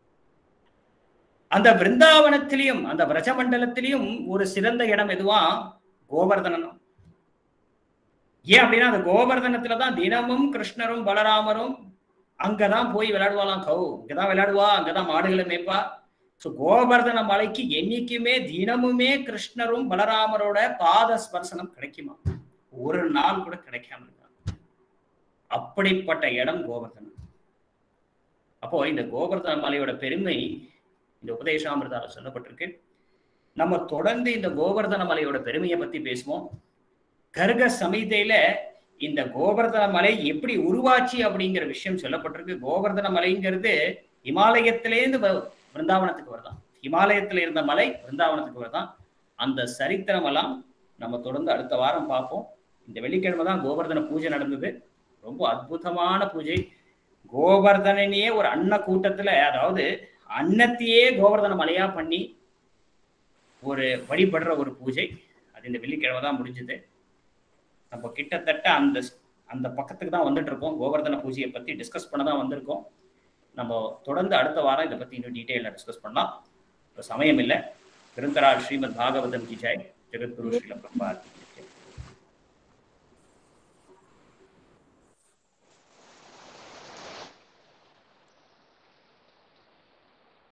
அந்த பிருந்தாவனத்திலையும் அந்த பிரஜமண்டலத்திலையும் ஒரு சிறந்த இடம் எதுவா கோவர்தனம் ஏன் அப்படின்னா அந்த கோவர்தனத்துல தான் தினமும் கிருஷ்ணரும் பலராமரும் அங்கதான் போய் விளையாடுவாளாம் கௌ இங்கதான் விளையாடுவா அங்கதான் மாடுகளை மேய்ப்பா ஸோ கோவர்தன மலைக்கு என்னைக்குமே தினமுமே கிருஷ்ணரும் பலராமரோட பாத ஸ்பர்சனம் கிடைக்குமா ஒரு நாள் கூட கிடைக்காம இருக்காங்க அப்படிப்பட்ட இடம் கோவர்தனம் அப்போ இந்த கோவர்தன மலையோட பெருமை இந்த உபதேசாமிரதால சொல்லப்பட்டிருக்கு நம்ம தொடர்ந்து இந்த கோவர்தன மலையோட பெருமையை பத்தி பேசுவோம் கர்க சமிதையில இந்த கோவர்தன மலை எப்படி உருவாச்சு அப்படிங்கிற விஷயம் சொல்லப்பட்டிருக்கு கோவர்தன மலைங்கிறது இமாலயத்திலேருந்து பிருந்தாவனத்துக்கு வருதான் இமாலயத்துல இருந்த மலை பிருந்தாவனத்துக்கு வருதான் அந்த சரித்திரம் எல்லாம் நம்ம தொடர்ந்து அடுத்த வாரம் பார்ப்போம் இந்த வெள்ளிக்கிழமை தான் கோவர்தன பூஜை நடந்தது ரொம்ப அற்புதமான பூஜை கோவர்தனனையே ஒரு அன்ன கூட்டத்துல அதாவது அன்னத்தையே கோவர்தன மலையா பண்ணி ஒரு வழிபடுற ஒரு பூஜை அது இந்த வெள்ளிக்கிழமை தான் முடிஞ்சது நம்ம கிட்டத்தட்ட அந்த அந்த பக்கத்துக்கு தான் வந்துட்டு இருக்கோம் கோவர்தன பூஜையை பத்தி டிஸ்கஸ் பண்ண தான் வந்திருக்கோம் நம்ம தொடர்ந்து அடுத்த வாரம் இதை பத்தி இன்னும் டீட்டெயிலாக டிஸ்கஸ் பண்ணலாம் இப்போ சமயம் இல்லை திருந்தரால் ஸ்ரீமத் பாகவதம் கி ஜெய் ஜெகத்குரு ஸ்ரீல பிரபாத்